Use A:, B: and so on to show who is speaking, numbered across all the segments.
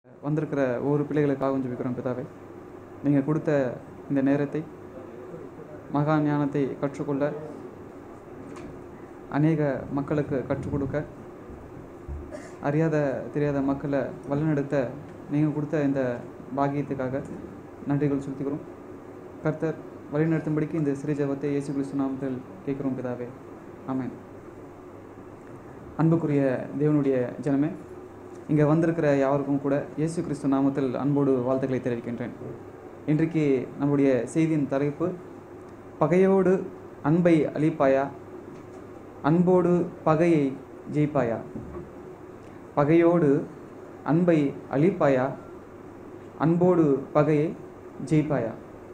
A: வந்திருக்கிற ஒவ்வொரு பிள்ளைகளுக்காகவும் ஜெபிக்கிறோம் பிதாவே நீங்கள் கொடுத்த இந்த நேரத்தை மகா ஞானத்தை கற்றுக்கொள்ள அநேக மக்களுக்கு கற்றுக் கொடுக்க அறியாத தெரியாத மக்களை வழிநடத்த நீங்கள் கொடுத்த இந்த பாக்கியத்துக்காக நன்றிகள் செலுத்துகிறோம் கர்த்தர் வழிநடத்தும்படிக்கு இந்த சிறு ஜெபத்தை இயேசு கிறிஸ்து நாமத்தில் கேட்குறோம் பிதாவே ஆமென் அன்புக்குரிய தேவனுடைய ஜனமே இங்கே வந்திருக்கிற யாருக்கும் கூட இயேசு கிறிஸ்து நாமத்தில் அன்போடு வாழ்த்துக்களை தெரிவிக்கின்றேன் இன்றைக்கு நம்முடைய செய்தியின் தலைப்பு பகையோடு அன்பை அளிப்பாயா அன்போடு பகையை ஜெயிப்பாயா பகையோடு அன்பை அளிப்பாயா அன்போடு பகையை ஜெயிப்பாயா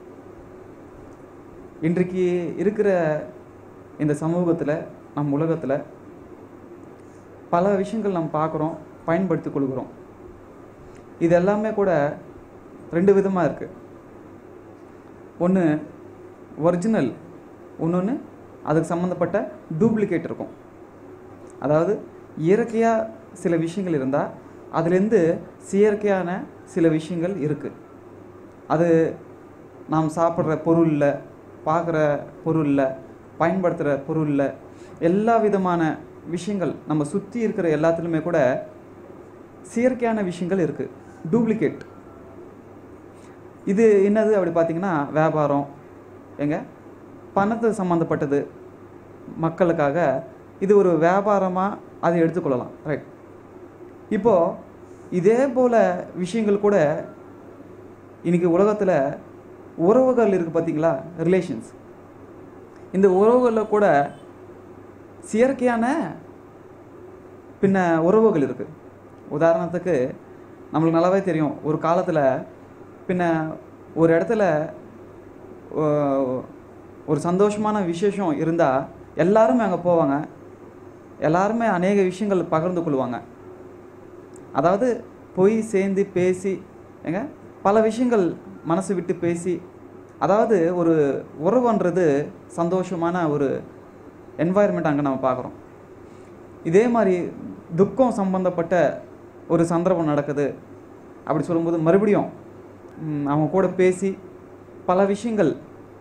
A: இன்றைக்கு இருக்கிற இந்த சமூகத்தில் நம் உலகத்தில் பல விஷயங்கள் நம்ம பார்க்குறோம் பயன்படுத்தி கொள்கிறோம் இது எல்லாமே கூட ரெண்டு விதமாக இருக்குது ஒன்று ஒரிஜினல் இன்னொன்று அதுக்கு சம்மந்தப்பட்ட டூப்ளிகேட் இருக்கும் அதாவது இயற்கையாக சில விஷயங்கள் இருந்தால் அதுலேருந்து செயற்கையான சில விஷயங்கள் இருக்குது அது நாம் சாப்பிட்ற பொருளில் பார்க்குற பொருளில் பயன்படுத்துகிற பொருளில் எல்லா விதமான விஷயங்கள் நம்ம சுற்றி இருக்கிற எல்லாத்துலேயுமே கூட செயற்கையான விஷயங்கள் இருக்குது டூப்ளிகேட் இது என்னது அப்படி பார்த்தீங்கன்னா வியாபாரம் எங்க பணத்து சம்மந்தப்பட்டது மக்களுக்காக இது ஒரு வியாபாரமாக அதை எடுத்துக்கொள்ளலாம் ரைட் இப்போது இதே போல் விஷயங்கள் கூட இன்றைக்கி உலகத்தில் உறவுகள் இருக்குது பார்த்தீங்களா ரிலேஷன்ஸ் இந்த உறவுகளில் கூட செயற்கையான பின்ன உறவுகள் இருக்குது உதாரணத்துக்கு நம்மளுக்கு நல்லாவே தெரியும் ஒரு காலத்தில் பின்ன ஒரு இடத்துல ஒரு சந்தோஷமான விசேஷம் இருந்தால் எல்லாருமே அங்கே போவாங்க எல்லாருமே அநேக விஷயங்கள் பகிர்ந்து கொள்வாங்க அதாவது போய் சேர்ந்து பேசி ஏங்க பல விஷயங்கள் மனசு விட்டு பேசி அதாவது ஒரு உறவுன்றது சந்தோஷமான ஒரு என்வாயர்மெண்ட் அங்கே நம்ம பார்க்குறோம் இதே மாதிரி துக்கம் சம்பந்தப்பட்ட ஒரு சந்தர்ப்பம் நடக்குது அப்படி சொல்லும்போது மறுபடியும் அவங்க கூட பேசி பல விஷயங்கள்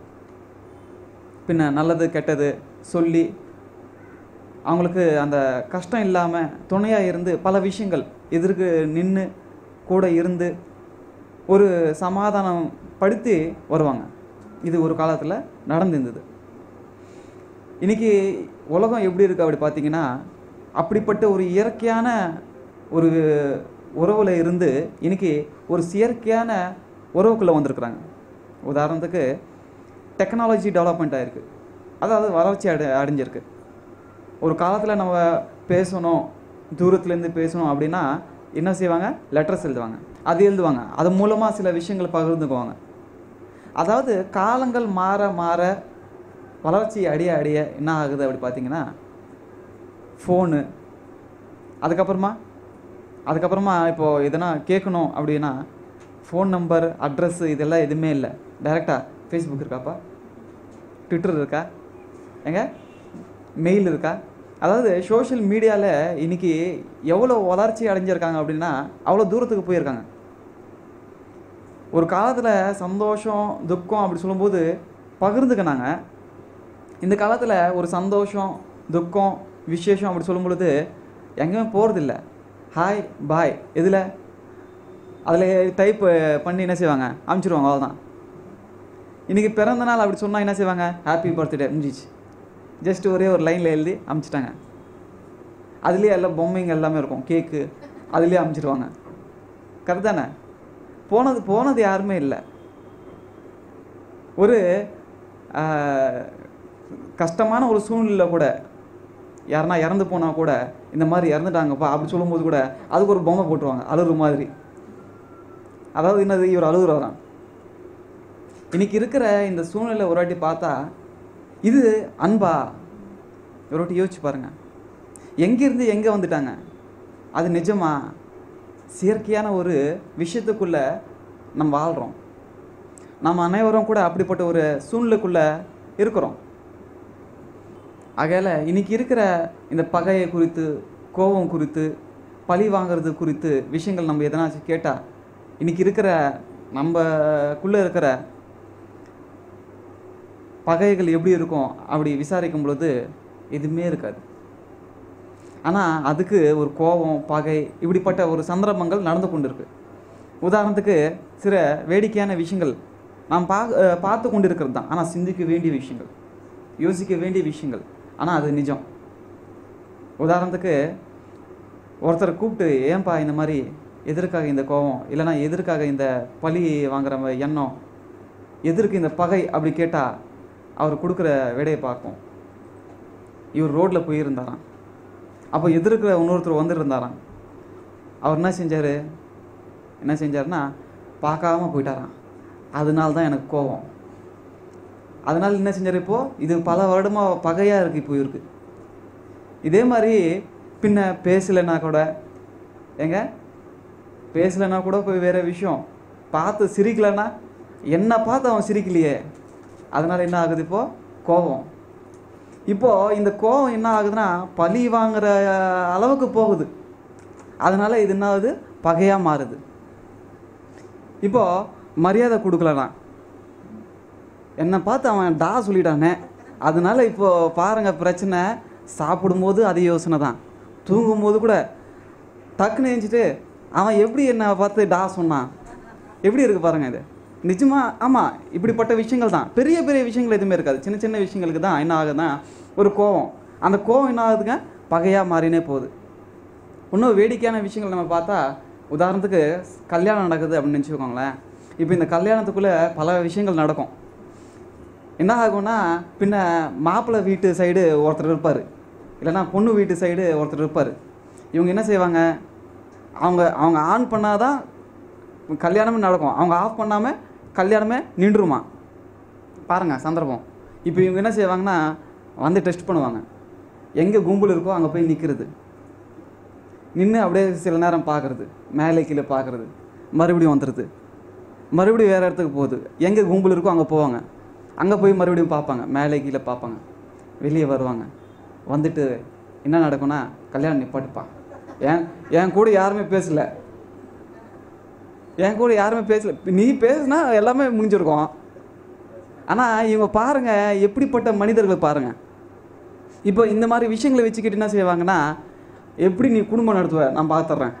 A: பின்ன நல்லது கெட்டது சொல்லி அவங்களுக்கு அந்த கஷ்டம் இல்லாமல் துணையாக இருந்து பல விஷயங்கள் எதிர்க்கு நின்று கூட இருந்து ஒரு சமாதானம் படுத்தி வருவாங்க இது ஒரு காலத்தில் நடந்திருந்தது இன்றைக்கி உலகம் எப்படி இருக்குது அப்படி பார்த்தீங்கன்னா அப்படிப்பட்ட ஒரு இயற்கையான ஒரு உறவில் இருந்து இன்றைக்கி ஒரு செயற்கையான உறவுக்குள்ளே வந்திருக்குறாங்க உதாரணத்துக்கு டெக்னாலஜி டெவலப்மெண்ட் ஆகிருக்கு அதாவது வளர்ச்சி அடை அடைஞ்சிருக்கு ஒரு காலத்தில் நம்ம பேசணும் தூரத்துலேருந்து பேசணும் அப்படின்னா என்ன செய்வாங்க லெட்டர்ஸ் எழுதுவாங்க அது எழுதுவாங்க அது மூலமாக சில விஷயங்கள் பகிர்ந்துக்குவாங்க அதாவது காலங்கள் மாற மாற வளர்ச்சி அடைய அடைய என்ன ஆகுது அப்படி பார்த்தீங்கன்னா ஃபோனு அதுக்கப்புறமா அதுக்கப்புறமா இப்போது எதனா கேட்கணும் அப்படின்னா ஃபோன் நம்பர் அட்ரஸ்ஸு இதெல்லாம் எதுவுமே இல்லை டைரெக்டாக ஃபேஸ்புக் இருக்காப்பா ட்விட்டர் இருக்கா எங்க மெயில் இருக்கா அதாவது சோஷியல் மீடியாவில் இன்றைக்கி எவ்வளோ வளர்ச்சி அடைஞ்சிருக்காங்க அப்படின்னா அவ்வளோ தூரத்துக்கு போயிருக்காங்க ஒரு காலத்தில் சந்தோஷம் துக்கம் அப்படி சொல்லும்போது பகிர்ந்துக்கினாங்க இந்த காலத்தில் ஒரு சந்தோஷம் துக்கம் விசேஷம் அப்படி சொல்லும் பொழுது எங்கேயுமே போகிறதில்ல ஹாய் பாய் இதில் அதில் டைப் பண்ணி என்ன செய்வாங்க அனுப்பிச்சிடுவாங்க அவ்வளோதான் இன்றைக்கி பிறந்த நாள் அப்படி சொன்னால் என்ன செய்வாங்க ஹாப்பி பர்த்டே முடிஞ்சிச்சு ஜஸ்ட் ஒரே ஒரு லைனில் எழுதி அமுச்சிட்டாங்க அதுலேயே எல்லாம் பொம்மைங்க எல்லாமே இருக்கும் கேக்கு அதுலேயே அமுச்சிடுவாங்க கரெக்ட் தானே போனது போனது யாருமே இல்லை ஒரு கஷ்டமான ஒரு சூழ்நிலை கூட யாருன்னா இறந்து போனால் கூட இந்த மாதிரி இறந்துட்டாங்கப்பா அப்படி சொல்லும்போது கூட அதுக்கு ஒரு பொம்மை போட்டுருவாங்க அழுகுற மாதிரி அதாவது என்னது இவர் அழுகுறாராம் இன்னைக்கு இருக்கிற இந்த சூழ்நிலை ஒரு வாட்டி பார்த்தா இது அன்பா ஒரு வாட்டி யோசிச்சு பாருங்க எங்கேருந்து எங்கே வந்துட்டாங்க அது நிஜமா செயற்கையான ஒரு விஷயத்துக்குள்ளே நம்ம வாழ்கிறோம் நம்ம அனைவரும் கூட அப்படிப்பட்ட ஒரு சூழ்நிலைக்குள்ளே இருக்கிறோம் ஆகையால் இன்னைக்கு இருக்கிற இந்த பகையை குறித்து கோபம் குறித்து பழி வாங்குறது குறித்து விஷயங்கள் நம்ம எதனாச்சும் கேட்டால் இன்னைக்கு இருக்கிற நம்மக்குள்ளே இருக்கிற பகைகள் எப்படி இருக்கும் அப்படி விசாரிக்கும் பொழுது எதுவுமே இருக்காது ஆனால் அதுக்கு ஒரு கோபம் பகை இப்படிப்பட்ட ஒரு சந்தர்ப்பங்கள் நடந்து கொண்டிருக்கு உதாரணத்துக்கு சில வேடிக்கையான விஷயங்கள் நாம் பா அஹ் பார்த்து கொண்டிருக்கிறது தான் ஆனால் சிந்திக்க வேண்டிய விஷயங்கள் யோசிக்க வேண்டிய விஷயங்கள் ஆனால் அது நிஜம் உதாரணத்துக்கு ஒருத்தரை கூப்பிட்டு ஏன்பா இந்த மாதிரி எதற்காக இந்த கோபம் இல்லைன்னா எதற்காக இந்த பழி வாங்குற ம- எண்ணம் எதற்கு இந்த பகை அப்படி கேட்டால் அவர் கொடுக்குற விடையை பார்ப்போம் இவர் ரோட்டில் போயிருந்தாராம் அப்போ எதிர்க்கிற இன்னொருத்தர் வந்துருந்தாராம் அவர் என்ன செஞ்சார் என்ன செஞ்சாருன்னா பார்க்காம போயிட்டாராம் அதனால தான் எனக்கு கோபம் அதனால் என்ன செஞ்சார் இப்போது இது பல வருடமாக பகையாக இருக்குது இப்போ இருக்கு இதே மாதிரி பின்ன பேசலைன்னா கூட ஏங்க பேசலைன்னா கூட போய் வேற விஷயம் பார்த்து சிரிக்கலைன்னா என்ன பார்த்து அவன் சிரிக்கலையே அதனால் என்ன ஆகுது இப்போ கோபம் இப்போ இந்த கோபம் என்ன ஆகுதுன்னா பழி வாங்குற அளவுக்கு போகுது அதனால இது என்ன ஆகுது பகையாக மாறுது இப்போ மரியாதை கொடுக்கலனா என்னை பார்த்து அவன் டா சொல்லிட்டானே அதனால இப்போ பாருங்க பிரச்சனை சாப்பிடும்போது அது யோசனை தான் தூங்கும்போது கூட டக்குன்னு எழுந்துட்டு அவன் எப்படி என்னை பார்த்து டா சொன்னான் எப்படி இருக்கு பாருங்க இது நிஜமா ஆமாம் இப்படிப்பட்ட விஷயங்கள் தான் பெரிய பெரிய விஷயங்கள் எதுவுமே இருக்காது சின்ன சின்ன விஷயங்களுக்கு தான் என்ன ஆகுதுன்னா ஒரு கோவம் அந்த கோவம் என்ன ஆகுதுங்க பகையாக மாறினே போகுது இன்னும் வேடிக்கையான விஷயங்கள் நம்ம பார்த்தா உதாரணத்துக்கு கல்யாணம் நடக்குது அப்படின்னு நினச்சிக்கோங்களேன் இப்போ இந்த கல்யாணத்துக்குள்ளே பல விஷயங்கள் நடக்கும் என்ன ஆகும்னா பின்ன மாப்பிள்ளை வீட்டு சைடு ஒருத்தர் இருப்பார் இல்லைன்னா பொண்ணு வீட்டு சைடு ஒருத்தர் இருப்பார் இவங்க என்ன செய்வாங்க அவங்க அவங்க ஆன் பண்ணாதான் கல்யாணமே நடக்கும் அவங்க ஆஃப் பண்ணாமல் கல்யாணமே நின்றுமா பாருங்க சந்தர்ப்பம் இப்போ இவங்க என்ன செய்வாங்கன்னா வந்து டெஸ்ட் பண்ணுவாங்க எங்கே கும்பல் இருக்கோ அங்கே போய் நிற்கிறது நின்று அப்படியே சில நேரம் பார்க்குறது மேலே கீழே பார்க்குறது மறுபடியும் வந்துடுது மறுபடியும் வேறு இடத்துக்கு போகுது எங்கே கும்பல் இருக்கோ அங்கே போவாங்க அங்கே போய் மறுபடியும் பார்ப்பாங்க மேலே கீழே பார்ப்பாங்க வெளியே வருவாங்க வந்துட்டு என்ன நடக்கும்னா கல்யாணம் நிப்பாட்டுப்பா ஏன் என் கூட யாருமே பேசல என் கூட யாருமே பேசல நீ பேசுனா எல்லாமே முடிஞ்சிருக்கும் ஆனால் இவங்க பாருங்க எப்படிப்பட்ட மனிதர்கள் பாருங்க இப்போ இந்த மாதிரி விஷயங்களை வச்சுக்கிட்டு என்ன செய்வாங்கன்னா எப்படி நீ குடும்பம் நடத்துவ நான் பார்த்துட்றேன்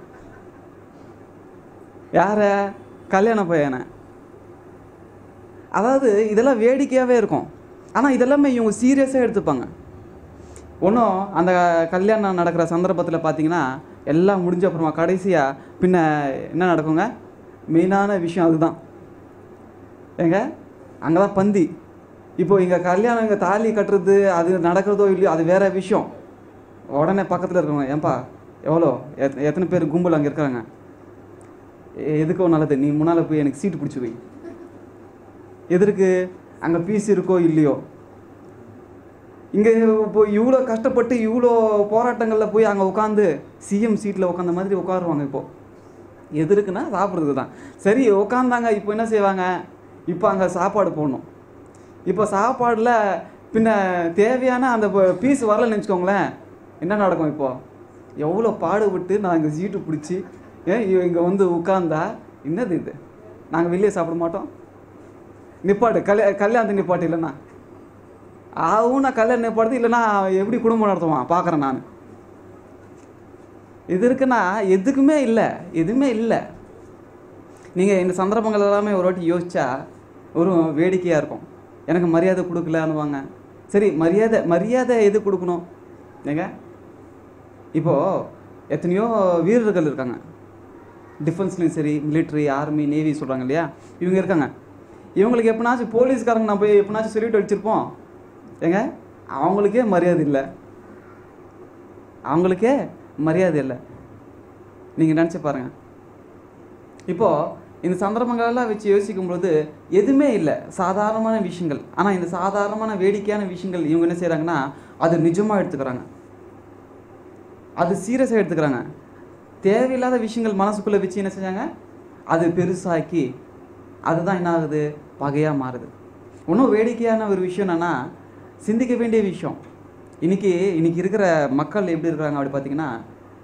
A: யார கல்யாண பையனை அதாவது இதெல்லாம் வேடிக்கையாகவே இருக்கும் ஆனால் இதெல்லாமே இவங்க சீரியஸாக எடுத்துப்பாங்க ஒன்றும் அந்த கல்யாணம் நடக்கிற சந்தர்ப்பத்தில் பார்த்தீங்கன்னா எல்லாம் முடிஞ்ச அப்புறமா கடைசியாக பின்ன என்ன நடக்குங்க மெயினான விஷயம் அதுதான் ஏங்க அங்கே தான் பந்தி இப்போ இங்கே கல்யாணம் இங்கே தாலி கட்டுறது அது நடக்கிறதோ இல்லையோ அது வேற விஷயம் உடனே பக்கத்தில் இருக்கவங்க ஏன்பா எவ்வளோ எத் எத்தனை பேர் கும்பல் அங்கே இருக்கிறாங்க எ- எதுக்கோ நல்லது நீ முன்னால் போய் எனக்கு சீட்டு பிடிச்சி வை எதற்கு அங்கே பீஸ் இருக்கோ இல்லையோ இங்கே இப்போ இவ்வளோ கஷ்டப்பட்டு இவ்வளோ போராட்டங்களில் போய் அங்கே உட்காந்து சிஎம் சீட்டில் உட்காந்த மாதிரி உட்காருவாங்க இப்போ எதற்குன்னா சாப்பிட்றதுக்கு தான் சரி உட்காந்தாங்க இப்போ என்ன செய்வாங்க இப்போ அங்கே சாப்பாடு போடணும் இப்போ சாப்பாடில் பின்ன தேவையான அந்த பீஸ் வரலன்னு வச்சுக்கோங்களேன் என்ன நடக்கும் இப்போ எவ்வளோ பாடுபட்டு நான் இங்கே சீட்டு பிடிச்சி ஏன் இங்கே வந்து உட்காந்தா என்னது இது நாங்கள் வெளியே சாப்பிட மாட்டோம் நிப்பாட்டு கல்யா கல்யாணத்துக்கு நிப்பாட்டு இல்லைண்ணா ஆவும் நான் கல்யாணம் நிப்பாடுது இல்லைன்னா எப்படி குடும்பம் நடத்துவான் பார்க்குறேன் நான் இது இருக்குன்னா எதுக்குமே இல்லை எதுவுமே இல்லை நீங்கள் இந்த சந்தர்ப்பங்கள் எல்லாமே ஒரு வாட்டி யோசிச்சா ஒரு வேடிக்கையாக இருக்கும் எனக்கு மரியாதை கொடுக்கலன்னுவாங்க சரி மரியாதை மரியாதை எது கொடுக்கணும் ஏங்க இப்போது எத்தனையோ வீரர்கள் இருக்காங்க டிஃபென்ஸ்லையும் சரி மிலிட்ரி ஆர்மி நேவி சொல்கிறாங்க இல்லையா இவங்க இருக்காங்க இவங்களுக்கு எப்பனாச்சும் போலீஸ்காரங்க நம்ம போய் எப்பனாச்சும் சொல்லிட்டு வச்சுருப்போம் ஏங்க அவங்களுக்கே மரியாதை இல்லை அவங்களுக்கே மரியாதை இல்லை நீங்கள் நினச்சி பாருங்கள் இப்போது இந்த சந்தர்ப்பங்களெல்லாம் வச்சு யோசிக்கும் பொழுது எதுவுமே இல்லை சாதாரணமான விஷயங்கள் ஆனால் இந்த சாதாரணமான வேடிக்கையான விஷயங்கள் இவங்க என்ன செய்கிறாங்கன்னா அது நிஜமாக எடுத்துக்கிறாங்க அது சீரியஸாக எடுத்துக்கிறாங்க தேவையில்லாத விஷயங்கள் மனசுக்குள்ளே வச்சு என்ன செஞ்சாங்க அது பெருசாக்கி அதுதான் என்ன ஆகுது பகையாக மாறுது இன்னும் வேடிக்கையான ஒரு விஷயம் என்னன்னா சிந்திக்க வேண்டிய விஷயம் இன்னைக்கு இன்னைக்கு இருக்கிற மக்கள் எப்படி இருக்கிறாங்க அப்படி பார்த்தீங்கன்னா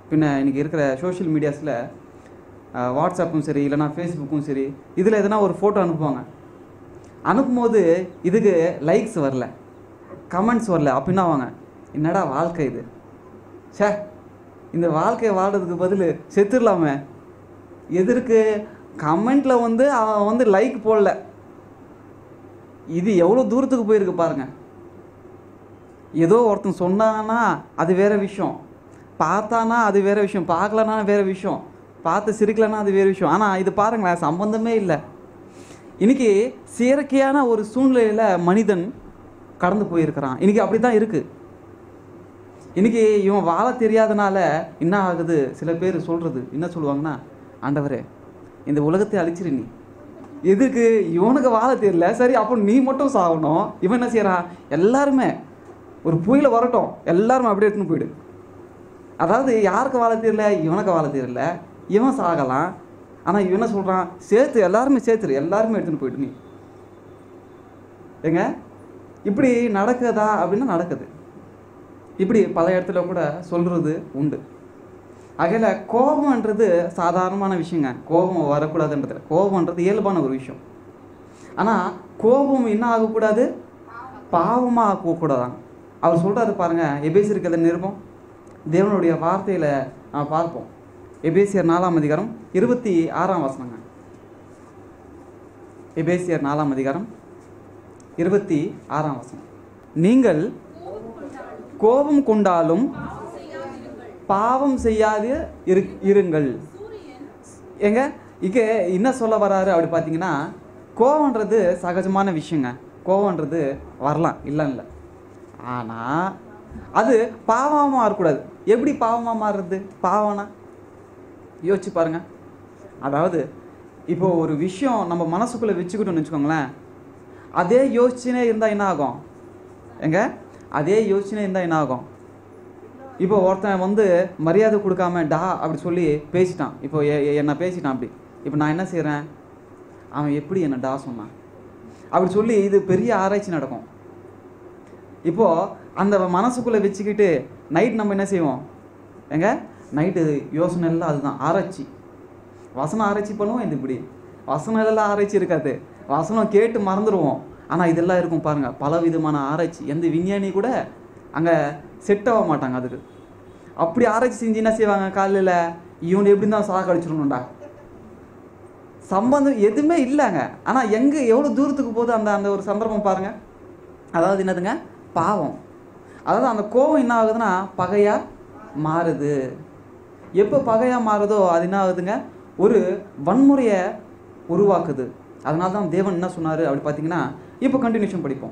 A: பின்ன இன்னைக்கு இருக்கிற சோஷியல் மீடியாஸில் வாட்ஸ்அப்பும் சரி இல்லைனா ஃபேஸ்புக்கும் சரி இதில் எதனா ஒரு ஃபோட்டோ அனுப்புவாங்க அனுப்பும்போது இதுக்கு லைக்ஸ் வரல கமெண்ட்ஸ் வரல அப்படின்னா வாங்க என்னடா வாழ்க்கை இது ச்சே இந்த வாழ்க்கையை வாழ்றதுக்கு பதில் செத்துடலாமே எதற்கு கமெண்ட்டில் வந்து அவன் வந்து லைக் போடல இது எவ்வளோ தூரத்துக்கு போயிருக்கு பாருங்க ஏதோ ஒருத்தன் சொன்னானா அது வேற விஷயம் பார்த்தானா அது வேற விஷயம் பார்க்கலனா வேற விஷயம் பார்த்து சிரிக்கலனா அது வேற விஷயம் ஆனால் இது பாருங்களேன் சம்பந்தமே இல்லை இன்னைக்கு செயற்கையான ஒரு சூழ்நிலையில் மனிதன் கடந்து போயிருக்கிறான் இன்னைக்கு அப்படி தான் இருக்குது இன்னைக்கு இவன் வாழ தெரியாதனால என்ன ஆகுது சில பேர் சொல்கிறது என்ன சொல்லுவாங்கன்னா ஆண்டவரே இந்த உலகத்தை அழிச்சிரு நீ எதுக்கு இவனுக்கு வாழ தெரியல சரி அப்போ நீ மட்டும் சாகணும் இவன் என்ன செய்கிறான் எல்லாருமே ஒரு புயல வரட்டும் எல்லாருமே அப்படியே எடுத்துன்னு போயிடு அதாவது யாருக்கு வாழ தெரியல இவனுக்கு வாழ தெரியல இவன் சாகலாம் ஆனால் இவன் என்ன சொல்கிறான் சேர்த்து எல்லாருமே சேர்த்துரு எல்லாருமே எடுத்துன்னு போயிடு நீ ஏங்க இப்படி நடக்குதா அப்படின்னா நடக்குது இப்படி பல இடத்துல கூட சொல்கிறது உண்டு ஆகையில கோபம்ன்றது சாதாரணமான விஷயங்க கோபம் வரக்கூடாதுன்றது கோபம்ன்றது இயல்பான ஒரு விஷயம் ஆனால் கோபம் என்ன ஆகக்கூடாது பாவமாக ஆகக்கூடாதான் அவர் சொல்கிறாரு பாருங்க எபேசியர் நிருபம் தேவனுடைய வார்த்தையில் நாம் பார்ப்போம் எபேசியர் நாலாம் அதிகாரம் இருபத்தி ஆறாம் வசனங்க எபேசியர் நாலாம் அதிகாரம் இருபத்தி ஆறாம் வசனம் நீங்கள் கோபம் கொண்டாலும் பாவம் செய்யாது இரு இருங்கள் ஏங்க இங்கே என்ன சொல்ல வராரு அப்படி பார்த்தீங்கன்னா கோவம்ன்றது சகஜமான விஷயங்க கோவம்ன்றது வரலாம் இல்லை இல்லை ஆனால் அது பாவமாக மாறக்கூடாது எப்படி பாவமாக மாறுறது பாவம்னா யோசிச்சு பாருங்க அதாவது இப்போ ஒரு விஷயம் நம்ம மனசுக்குள்ளே வச்சுக்கிட்டோம்னு வச்சுக்கோங்களேன் அதே யோசிச்சுனே இருந்தால் என்ன ஆகும் எங்க அதே யோசிச்சுனே இருந்தால் என்ன ஆகும் இப்போ ஒருத்தன் வந்து மரியாதை கொடுக்காம டா அப்படி சொல்லி பேசிட்டான் இப்போ எ- எ- என்ன பேசிட்டான் அப்படி இப்போ நான் என்ன செய்கிறேன் அவன் எப்படி என்ன டா சொன்னான் அப்படி சொல்லி இது பெரிய ஆராய்ச்சி நடக்கும் இப்போ அந்த மனசுக்குள்ளே வச்சுக்கிட்டு நைட் நம்ம என்ன செய்வோம் எங்க நைட்டு யோசனை எல்லாம் அதுதான் ஆராய்ச்சி வசனம் ஆராய்ச்சி பண்ணுவோம் இது இப்படி வசனம் எல்லாம் ஆராய்ச்சி இருக்காது வசனம் கேட்டு மறந்துடுவோம் ஆனால் இதெல்லாம் இருக்கும் பாருங்க பல விதமான ஆராய்ச்சி எந்த விஞ்ஞானி கூட அங்கே செட் ஆக மாட்டாங்க அதுக்கு அப்படி ஆராய்ச்சி செஞ்சு என்ன செய்வாங்க காலையில் இவனை எப்படி தான் சாக அடிச்சிடணும்டா சம்பந்தம் எதுவுமே இல்லைங்க ஆனால் எங்கே எவ்வளோ தூரத்துக்கு போகுது அந்த அந்த ஒரு சந்தர்ப்பம் பாருங்க அதாவது என்னதுங்க பாவம் அதாவது அந்த கோபம் என்ன ஆகுதுன்னா பகையாக மாறுது எப்போ பகையாக மாறுதோ அது என்ன ஆகுதுங்க ஒரு வன்முறையை உருவாக்குது அதனால தான் தேவன் என்ன சொன்னார் அப்படி பார்த்தீங்கன்னா இப்போ கண்டினியூஷன் படிப்போம்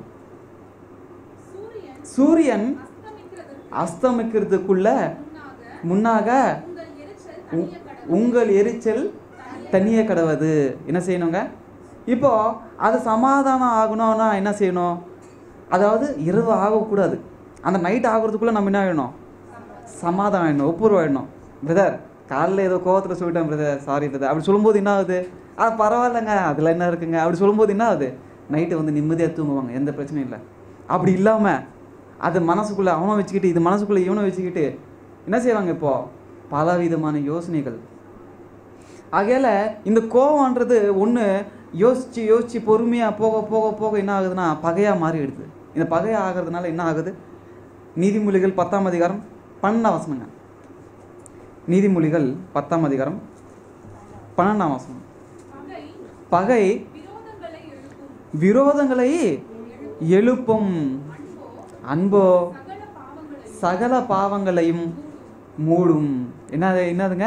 A: சூரியன் அஸ்தமிக்கிறதுக்குள்ள முன்னாக உ- உங்கள் எரிச்சல் தண்ணிய கடவுது என்ன செய்யணுங்க இப்போ அது சமாதானம் ஆகணும்னா என்ன செய்யணும் அதாவது இரவு ஆகக்கூடாது அந்த நைட் ஆகுறதுக்குள்ளே நம்ம என்ன ஆகிடணும் சமாதானம் ஆகிடணும் ஒப்புரவு ஆகிடணும் பிரதர் காலைல ஏதோ கோவத்தில் சொல்லிட்டேன் பிரதர் சாரி பிரதர் அப்படி சொல்லும்போது என்ன ஆகுது ஆ பரவாயில்லைங்க அதில் என்ன இருக்குங்க அப்படி சொல்லும்போது என்ன ஆகுது நைட்டு வந்து நிம்மதியாக தூங்குவாங்க எந்த பிரச்சனையும் இல்லை அப்படி இல்லாமல் அது மனசுக்குள்ளே அவனை வச்சுக்கிட்டு இது மனசுக்குள்ளே இவனை வச்சுக்கிட்டு என்ன செய்வாங்க இப்போ பல விதமான யோசனைகள் ஆகையால இந்த கோவம்ன்றது ஒன்று யோசிச்சு யோசிச்சு பொறுமையாக போக போக போக என்ன ஆகுதுன்னா பகையாக மாறிடுது இந்த பகையாக ஆகிறதுனால என்ன ஆகுது நீதிமொழிகள் பத்தாம் அதிகாரம் பன்னெண்டாம் வசனங்க நீதிமொழிகள் பத்தாம் அதிகாரம் பன்னெண்டாம் வசனம் பகை விரோதங்களை எழுப்பும் அன்போ சகல பாவங்களையும் மூடும் என்னது என்னதுங்க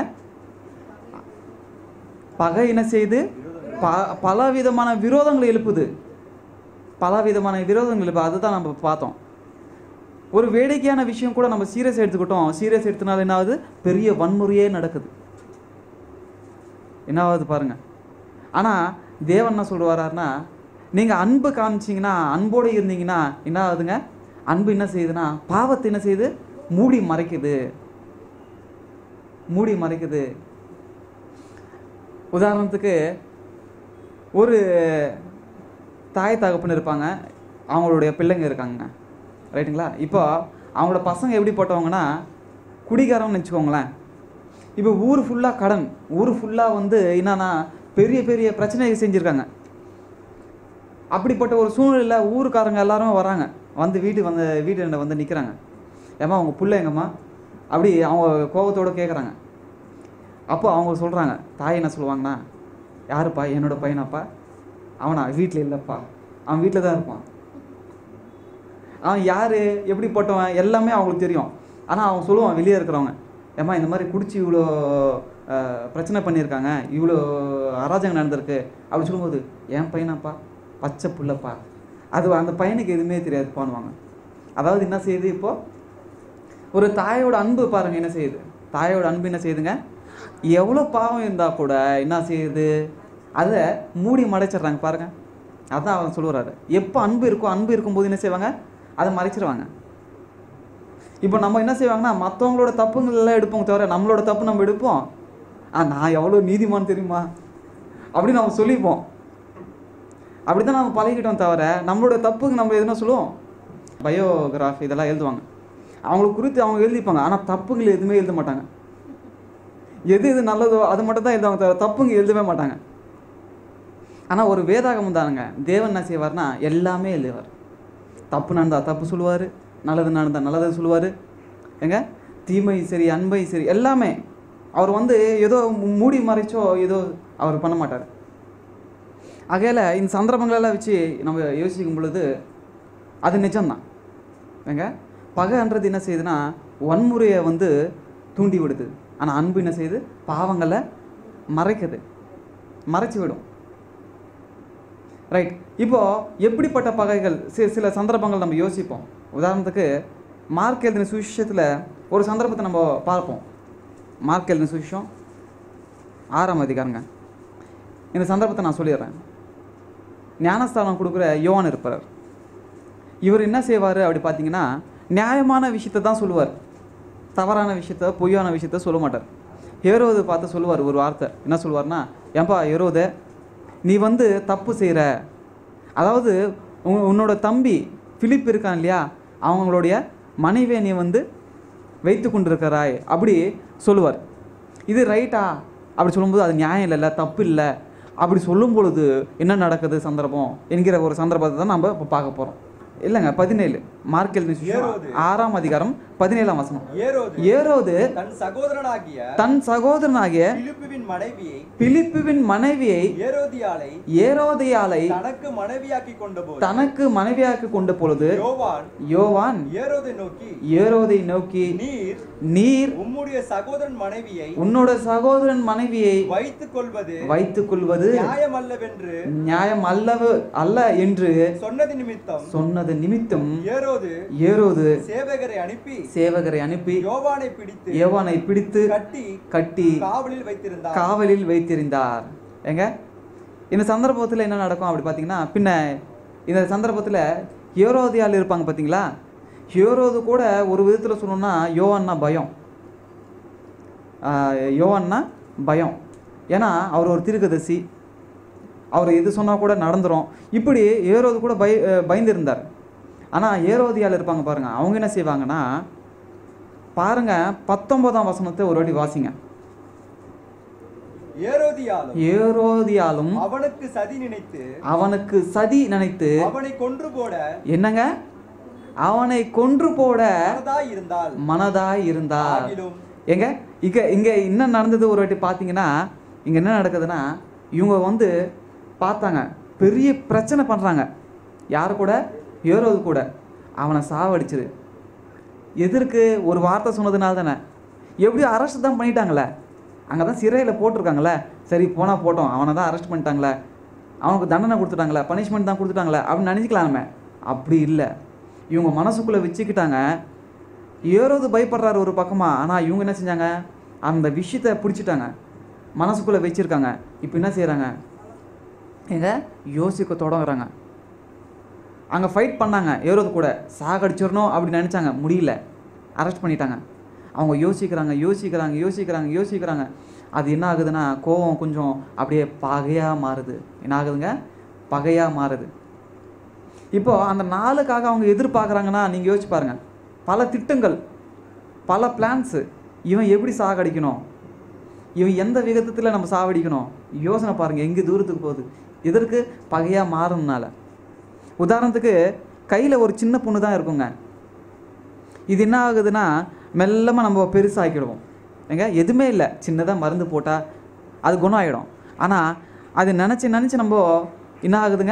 A: பகை என்ன செய்யுது ப பல விதமான விரோதங்களை எழுப்புது பல விதமான விரோதங்கள் எழுப்பு அதுதான் நம்ம பார்த்தோம் ஒரு வேடிக்கையான விஷயம் கூட நம்ம சீரியஸ் எடுத்துக்கிட்டோம் சீரியஸ் எடுத்தனால என்ன ஆகுது பெரிய வன்முறையே நடக்குது என்ன ஆகுது பாருங்க ஆனால் தேவன் என்ன சொல்லுவாராருன்னா நீங்கள் அன்பு காமிச்சிங்கன்னா அன்போடு இருந்தீங்கன்னா என்ன ஆகுதுங்க அன்பு என்ன செய்யுதுன்னா பாவத்தை என்ன செய்யுது மூடி மறைக்குது மூடி மறைக்குது உதாரணத்துக்கு ஒரு தாய் தகப்பன் இருப்பாங்க அவங்களுடைய பிள்ளைங்க இருக்காங்க ரைட்டுங்களா இப்போ அவங்களோட பசங்க எப்படிப்பட்டவங்கன்னா குடிகாரம்னு வச்சுக்கோங்களேன் இப்போ ஊர் ஃபுல்லாக கடன் ஊர் ஃபுல்லாக வந்து என்னன்னா பெரிய பெரிய பிரச்சனைகள் செஞ்சுருக்காங்க அப்படிப்பட்ட ஒரு சூழ்நிலையில் ஊருக்காரங்க எல்லாரும் வராங்க வந்து வீட்டுக்கு வந்து வீட்டு வந்து நிற்கிறாங்க ஏம்மா அவங்க புள்ள எங்கம்மா அப்படி அவங்க கோபத்தோட கேட்குறாங்க அப்போ அவங்க சொல்கிறாங்க தாய் என்ன சொல்லுவாங்கன்னா யாருப்பா என்னோட பையனாப்பா அவனா வீட்டில் இல்லைப்பா அவன் வீட்டில் தான் இருப்பான் அவன் யார் எப்படிப்பட்டவன் எல்லாமே அவங்களுக்கு தெரியும் ஆனால் அவன் சொல்லுவான் வெளியே இருக்கிறவங்க ஏம்மா இந்த மாதிரி குடிச்சு இவ்வளோ அஹ், பிரச்சனை பண்ணியிருக்காங்க இவ்வளோ அராஜகம் நடந்திருக்கு அப்படி சொல்லும்போது என் பையனாப்பா பச்சை புள்ளப்பா அது அந்த பையனுக்கு எதுவுமே தெரியாது பண்ணுவாங்க அதாவது என்ன செய்யுது இப்போ ஒரு தாயோட அன்பு பாருங்க என்ன செய்யுது தாயோட அன்பு என்ன செய்யுதுங்க எவ்வளோ பாவம் இருந்தால் கூட என்ன செய்யுது அதை மூடி மறைச்சிடுறாங்க பாருங்க அதான் அவன் சொல்லுறாரு எப்போ அன்பு இருக்கோ அன்பு இருக்கும்போது என்ன செய்வாங்க அதை மறைச்சிருவாங்க இப்போ நம்ம என்ன செய்வாங்கன்னா மற்றவங்களோட தப்புங்கள் எல்லாம் எடுப்போம் தவிர நம்மளோட தப்பு நம்ம எடுப்போம் ஆ நான் எவ்வளோ நீதிமான் தெரியுமா அப்படின்னு நம்ம சொல்லிப்போம் அப்படி தான் நம்ம பழகிட்டோம் தவிர நம்மளோட தப்புக்கு நம்ம எதுனா சொல்லுவோம் பயோகிராஃபி இதெல்லாம் எழுதுவாங்க அவங்களுக்கு குறித்து அவங்க எழுதிப்பாங்க ஆனால் தப்புகள் எதுவுமே எழுத மாட்டாங்க எது எது நல்லதோ அது மட்டும் தான் எழுதுவாங்க தவிர தப்புங்க எழுதவே மாட்டாங்க ஆனால் ஒரு வேதாகமம் தானுங்க தேவன் என்ன செய்வார்னா எல்லாமே எழுதுவார் தப்பு நடந்தா தப்பு சொல்லுவார் நல்லது நடந்தா நல்லது சொல்லுவார் ஏங்க தீமை சரி அன்பை சரி எல்லாமே அவர் வந்து ஏதோ மூடி மறைச்சோ ஏதோ அவர் பண்ண மாட்டார் ஆகையால் இந்த சந்தர்ப்பங்களெல்லாம் வச்சு நம்ம யோசிக்கும் பொழுது அது நிஜம்தான் ஏங்க பகைன்றது என்ன செய்யுதுன்னா வன்முறையை வந்து தூண்டி விடுது ஆனால் அன்பு என்ன செய்யுது பாவங்களை மறைக்குது மறைச்சு விடும் ரைட் இப்போ எப்படிப்பட்ட பகைகள் சில சில சந்தர்ப்பங்கள் நம்ம யோசிப்போம் உதாரணத்துக்கு மார்க் எழுதின சுவிசேஷத்தில் ஒரு சந்தர்ப்பத்தை நம்ம பார்ப்போம் மார்க் எழுதின சுவிசேஷம் ஆறாம் அதிகாரங்க இந்த சந்தர்ப்பத்தை நான் சொல்லிடுறேன் ஞானஸ்தானம் கொடுக்குற யோவான் இருப்பார் இவர் என்ன செய்வார் அப்படி பார்த்தீங்கன்னா நியாயமான விஷயத்தை தான் சொல்லுவார் தவறான விஷயத்த பொய்யான விஷயத்த சொல்ல மாட்டார் ஹேரோது பார்த்து சொல்லுவார் ஒரு வார்த்தை என்ன சொல்லுவார்னா ஏன்பா ஹேரோதே நீ வந்து தப்பு செய்கிற அதாவது உன் உன்னோட தம்பி பிலிப் இருக்கான் இல்லையா அவங்களுடைய மனைவியை நீ வந்து வைத்து கொண்டிருக்கிறாய் அப்படி சொல்லுவார் இது ரைட்டா அப்படி சொல்லும்போது அது நியாயம் இல்லைல்ல தப்பு இல்லை அப்படி சொல்லும் பொழுது என்ன நடக்குது சந்தர்ப்பம் என்கிற ஒரு சந்தர்ப்பத்தை தான் நம்ம இப்போ பார்க்க போகிறோம் இல்லைங்க பதினேழு மார்க் எழுதின சுவிசேஷம்
B: ஏரோது.
A: ஆறாம் அதிகாரம் பதினேழாம் வசனம்
B: ஏரோது
A: ஏரோது
B: தன் சகோதரனாகிய
A: தன் சகோதரனாகிய
B: பிலிப்புவின் மனைவியை
A: பிலிப்புவின் மனைவியை
B: ஏரோதியாளை
A: ஏரோதியாலை
B: தனக்கு மனைவியாக்கி கொண்டபோது
A: தனக்கு மனைவியாக்க கொண்ட பொழுது
B: யோவான்
A: யோவான்
B: ஏரோதை நோக்கி
A: ஏரோதை நோக்கி
B: நீர்
A: நீர்
B: உம்முடைய சகோதரன் மனைவியை
A: உன்னோட சகோதரன் மனைவியை
B: வைத்துக் கொள்வது
A: வைத்துக் கொள்வது
B: நியாயமல்லவென்று
A: நியாயம் அல்லவு அல்ல என்று
B: சொன்னது நிமித்தம்
A: சொன்னது நிமித்தம்
B: ஏரோது
A: ஏரோது
B: சேவகரை அனுப்பி
A: சேவகரை அனுப்பி
B: யோவானை பிடித்து
A: யோவானை பிடித்து
B: கட்டி
A: கட்டி
B: காவலில் வைத்திருந்தார்
A: காவலில் வைத்திருந்தார் ஏங்க இந்த சந்தர்ப்பத்தில் என்ன நடக்கும் அப்படி பார்த்தீங்கன்னா பின்ன இந்த சந்தர்ப்பத்தில் ஹியோரோதியால் இருப்பாங்க பார்த்தீங்களா ஹியோரோது கூட ஒரு விதத்தில் சொல்லணும்னா யோவான்னா பயம் ஆஹ் யோவான்னா பயம் ஏன்னா அவர் ஒரு திருக்கதர்சி அவர் எது சொன்னால் கூட நடந்துரும் இப்படி ஏரோது கூட பய அஹ் பயந்திருந்தார் ஆனால் ஏரோதியால் இருப்பாங்க பாருங்க அவங்க என்ன செய்வாங்கன்னா பாருங்க பத்தொன்பதாம் வசனத்தை ஒரு வாட்டி வாசிங்க
B: ஏரோதியாலும்
A: ஏரோதியாலும்
B: அவனுக்கு சதி நினைத்து
A: அவனுக்கு சதி நினைத்து
B: அவனை கொன்று போட
A: என்னங்க அவனை கொன்று போட
B: மனதாய் இருந்தால்
A: மனதாய் இருந்தார்
B: ஆகிலும்
A: எங்க இங்க இங்க என்ன நடந்தது ஒரு வாட்டி பார்த்தீங்கன்னா இங்க என்ன நடக்குதுன்னா இவங்க வந்து பார்த்தாங்க பெரிய பிரச்சனை பண்றாங்க யார் கூட ஏரோது கூட அவனை சாவடிச்சது எதற்கு ஒரு வார்த்தை சொன்னதுனால தானே எப்படியும் அரெஸ்ட் தான் பண்ணிட்டாங்களே அங்கே தான் சிறையில் போட்டிருக்காங்களே சரி போனால் போட்டோம் அவனை தான் அரெஸ்ட் பண்ணிட்டாங்களே அவனுக்கு தண்டனை கொடுத்துட்டாங்களே பனிஷ்மெண்ட் தான் கொடுத்துட்டாங்களே அப்படின்னு நினச்சிக்கலாமே அப்படி இல்லை இவங்க மனசுக்குள்ளே வச்சுக்கிட்டாங்க ஏறோது பயப்படுறாரு ஒரு பக்கமாக ஆனால் இவங்க என்ன செஞ்சாங்க அந்த விஷயத்தை பிடிச்சிட்டாங்க மனசுக்குள்ளே வச்சுருக்காங்க இப்போ என்ன செய்கிறாங்க எங்க யோசிக்க தொடங்குறாங்க அங்கே ஃபைட் பண்ணாங்க ஏரோது கூட சாகடிச்சிடணும் அப்படி நினச்சாங்க முடியல அரெஸ்ட் பண்ணிட்டாங்க அவங்க யோசிக்கிறாங்க யோசிக்கிறாங்க யோசிக்கிறாங்க யோசிக்கிறாங்க அது என்ன ஆகுதுன்னா கோவம் கொஞ்சம் அப்படியே பகையாக மாறுது என்ன ஆகுதுங்க பகையாக மாறுது இப்போ அந்த நாளுக்காக அவங்க எதிர்பார்க்குறாங்கன்னா நீங்கள் யோசிச்சு பாருங்க பல திட்டங்கள் பல பிளான்ஸு இவன் எப்படி சாகடிக்கணும் இவன் எந்த விதத்தில் நம்ம சாவடிக்கணும் யோசனை பாருங்க எங்கே தூரத்துக்கு போகுது இதற்கு பகையாக மாறணும்னால உதாரணத்துக்கு கையில் ஒரு சின்ன புண்ணு தான் இருக்குங்க இது என்ன ஆகுதுன்னா மெல்லமாக நம்ம பெருசாக்கிடுவோம் ஏங்க எதுவுமே இல்லை சின்னதாக மருந்து போட்டால் அது குணம் ஆகிடும் ஆனால் அது நினச்சி நினச்சி நம்ம என்ன ஆகுதுங்க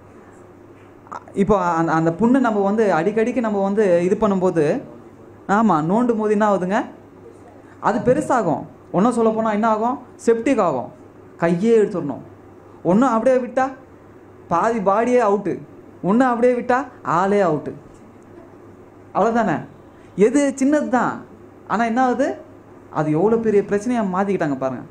A: இப்போ அந்த அந்த புண்ணு நம்ம வந்து அடிக்கடிக்கு நம்ம வந்து இது பண்ணும்போது ஆமாம் நோண்டும் போது என்ன ஆகுதுங்க அது பெருசாகும் ஒன்றும் சொல்ல போனால் என்ன ஆகும் செப்டிக் ஆகும் கையே எடுத்துடணும் ஒன்றும் அப்படியே விட்டா பாதி பாடியே அவுட்டு ஒன்று அப்படியே விட்டா ஆளே அவுட்டு அவ்வளோதானே எது சின்னது தான் ஆனால் என்ன ஆகுது அது எவ்வளோ பெரிய பிரச்சனையாக மாற்றிக்கிட்டாங்க பாருங்கள்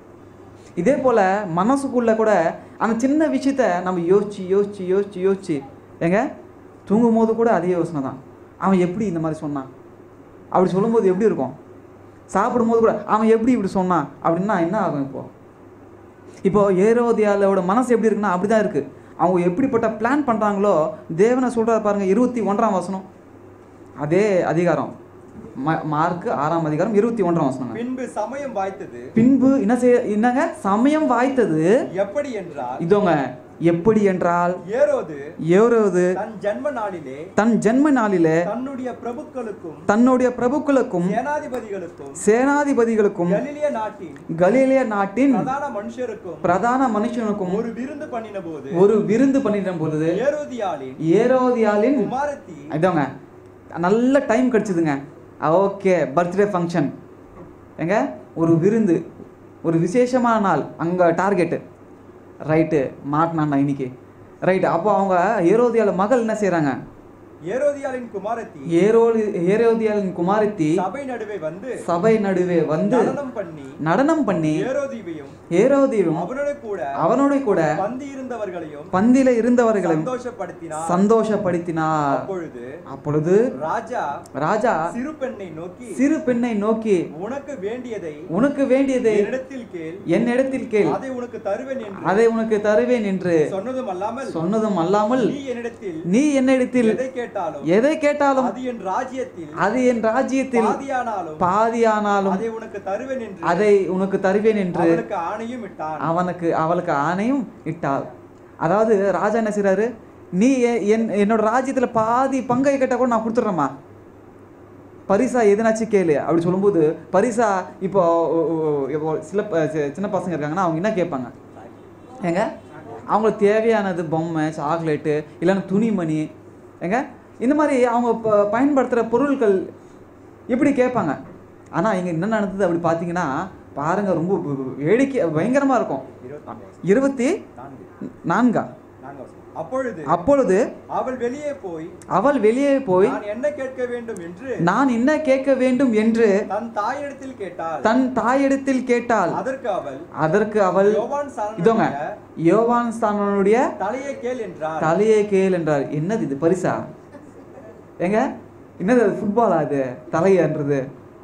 A: இதே போல் மனசுக்குள்ளே கூட அந்த சின்ன விஷயத்த நம்ம யோசிச்சு யோசிச்சு யோசிச்சு யோசிச்சு ஏங்க தூங்கும் போது கூட அதே யோசனை தான் அவன் எப்படி இந்த மாதிரி சொன்னான் அப்படி சொல்லும்போது எப்படி இருக்கும் சாப்பிடும்போது கூட அவன் எப்படி இப்படி சொன்னான் அப்படின்னா என்ன ஆகும் இப்போ இப்போ ஏரோதியாலோட மனசு எப்படி இருக்குன்னா அப்படி தான் இருக்குது அவங்க எப்படிப்பட்ட பிளான் பண்ணுறாங்களோ தேவனை சொல்கிறார் பாருங்க இருபத்தி ஒன்றாம் வசனம் அதே அதிகாரம் ம- மார்க் ஆறாம் அதிகாரம் இருபத்தி ஒன்றாம் வசனம்
B: பின்பு சமயம் வாய்த்தது
A: பின்பு என்ன செய்ய என்னங்க சமயம் வாய்த்தது
B: எப்படி என்றால்
A: இதோங்க எப்படி என்றால்
B: ஏரோது
A: ஏரோது
B: தன் ஜன்ம நாளிலே
A: தன் ஜென்ம நாளிலே
B: தன்னுடைய பிரபுக்களுக்கும்
A: தன்னுடைய பிரபுக்களுக்கும்
B: சேனாதிபதிகளுக்கும்
A: சேனாதிபதிகளுக்கும்
B: கலிலிய நாட்டின்
A: கலீலிய நாட்டின்
B: பிரதான மனுஷருக்கும்
A: பிரதான மனுஷனுக்கும்
B: ஒரு விருந்து பண்ணின போது
A: ஒரு விருந்து பண்ணிட்ட பொழுது
B: ஏரோதியாளின்
A: ஏரோதியாலின்
B: குமாரத்தி
A: இதோங்க நல்ல டைம் கிடச்சிதுங்க ஓகே பர்த்டே ஃபங்க்ஷன் ஏங்க ஒரு விருந்து ஒரு விசேஷமான நாள் அங்கே டார்கெட்டு ரைட்டு மாட்டினாண்டா இன்னைக்கு ரைட்டு அப்போ அவங்க ஏரோதியால மகள் என்ன செய்கிறாங்க
B: ஏரோதியாளின் குமாரத்தி
A: ஏரோதி ஏரோதியாலின் குமாரத்தி
B: சபை நடுவே வந்து
A: சபை நடுவே வந்து
B: நடனம் பண்ணி
A: நடனம் பண்ணி
B: ஏரோதியையும்
A: ஏரோதியும்
B: அவனோட கூட
A: அவனோட கூட
B: பந்தி இருந்தவர்களையும்
A: பந்தில இருந்தவர்களையும்
B: சந்தோஷப்படுத்தினார்
A: சந்தோஷப்படுத்தினார்
B: அப்பொழுது
A: அப்பொழுது
B: ராஜா
A: ராஜா
B: சிறு பெண்ணை நோக்கி
A: சிறு பெண்ணை நோக்கி
B: உனக்கு வேண்டியதை
A: உனக்கு வேண்டியதை
B: என்னிடத்தில் கேள்
A: என்னிடத்தில் கேள்
B: அதை உனக்கு தருவேன் என்று
A: அதை உனக்கு தருவேன் என்று
B: சொன்னதும் அல்லாமல்
A: சொன்னதும் அல்லாமல்
B: நீ என்னிடத்தில்
A: நீ என்னிடத்தில்
B: எதை கேட்டாலும்
A: எதை கேட்டாலும்
B: அது என் ராஜ்யத்தில்
A: அது என் ராஜ்யத்தில்
B: பாதியானாலும்
A: பாதியானாலும்
B: அதை உனக்கு தருவேன் என்று
A: அதை உனக்கு தருவேன் என்று
B: அவனுக்கு ஆணையும் இட்டான்
A: அவனுக்கு அவளுக்கு ஆணையும் இட்டாள் அதாவது ராஜா என்ன செய்றாரு நீ எ- என் என்னோட ராஜ்யத்தில் பாதி பங்கை கேட்டால் கூட நான் கொடுத்துட்றேம்மா பரிசா எதுனாச்சும் கேளு அப்படி சொல்லும்போது பரிசா இப்போ ஓ, ஓ, இப்போ சில ப- சி- சின்ன பசங்க இருக்காங்கன்னா அவங்க என்ன கேட்பாங்க ஏங்க அவங்களுக்கு தேவையானது பொம்மை சாக்லேட்டு இல்லைன்னா துணிமணி ஏங்க இந்த மாதிரி அவங்க ப- பயன்படுத்துகிற பொருட்கள் இப்படி கேட்பாங்க ஆனால் இங்கே என்ன நடந்தது அப்படி பார்த்தீங்கன்னா பாருங்க ரொம்ப ப- ப- வேடிக்கை பயங்கரமாக இருக்கும் இருபத்தி
B: நான்கு.
A: நான்கா
B: நான்கு வசனம். அப்பொழுது
A: அப்பொழுது
B: அவள் வெளியே போய்
A: அவள் வெளியே போய்
B: நான் என்ன கேட்க வேண்டும் என்று
A: நான் என்ன கேட்க வேண்டும் என்று
B: தன் தாயிடத்தில் கேட்டாள்
A: தன் தாயிடத்தில் கேட்டாள்
B: அதற்கு அவள்
A: அதற்கு அவள்
B: யோவான்
A: இதோங்க
B: சாணனுடைய
A: யோவான் ஸ்தானனுடைய
B: தலையை கேள் என்றார்
A: தலையை கேள் என்றார் என்னது இது பரிசா ஏங்க என்னது அது ஃபுட்பாலா அது தலையன்றது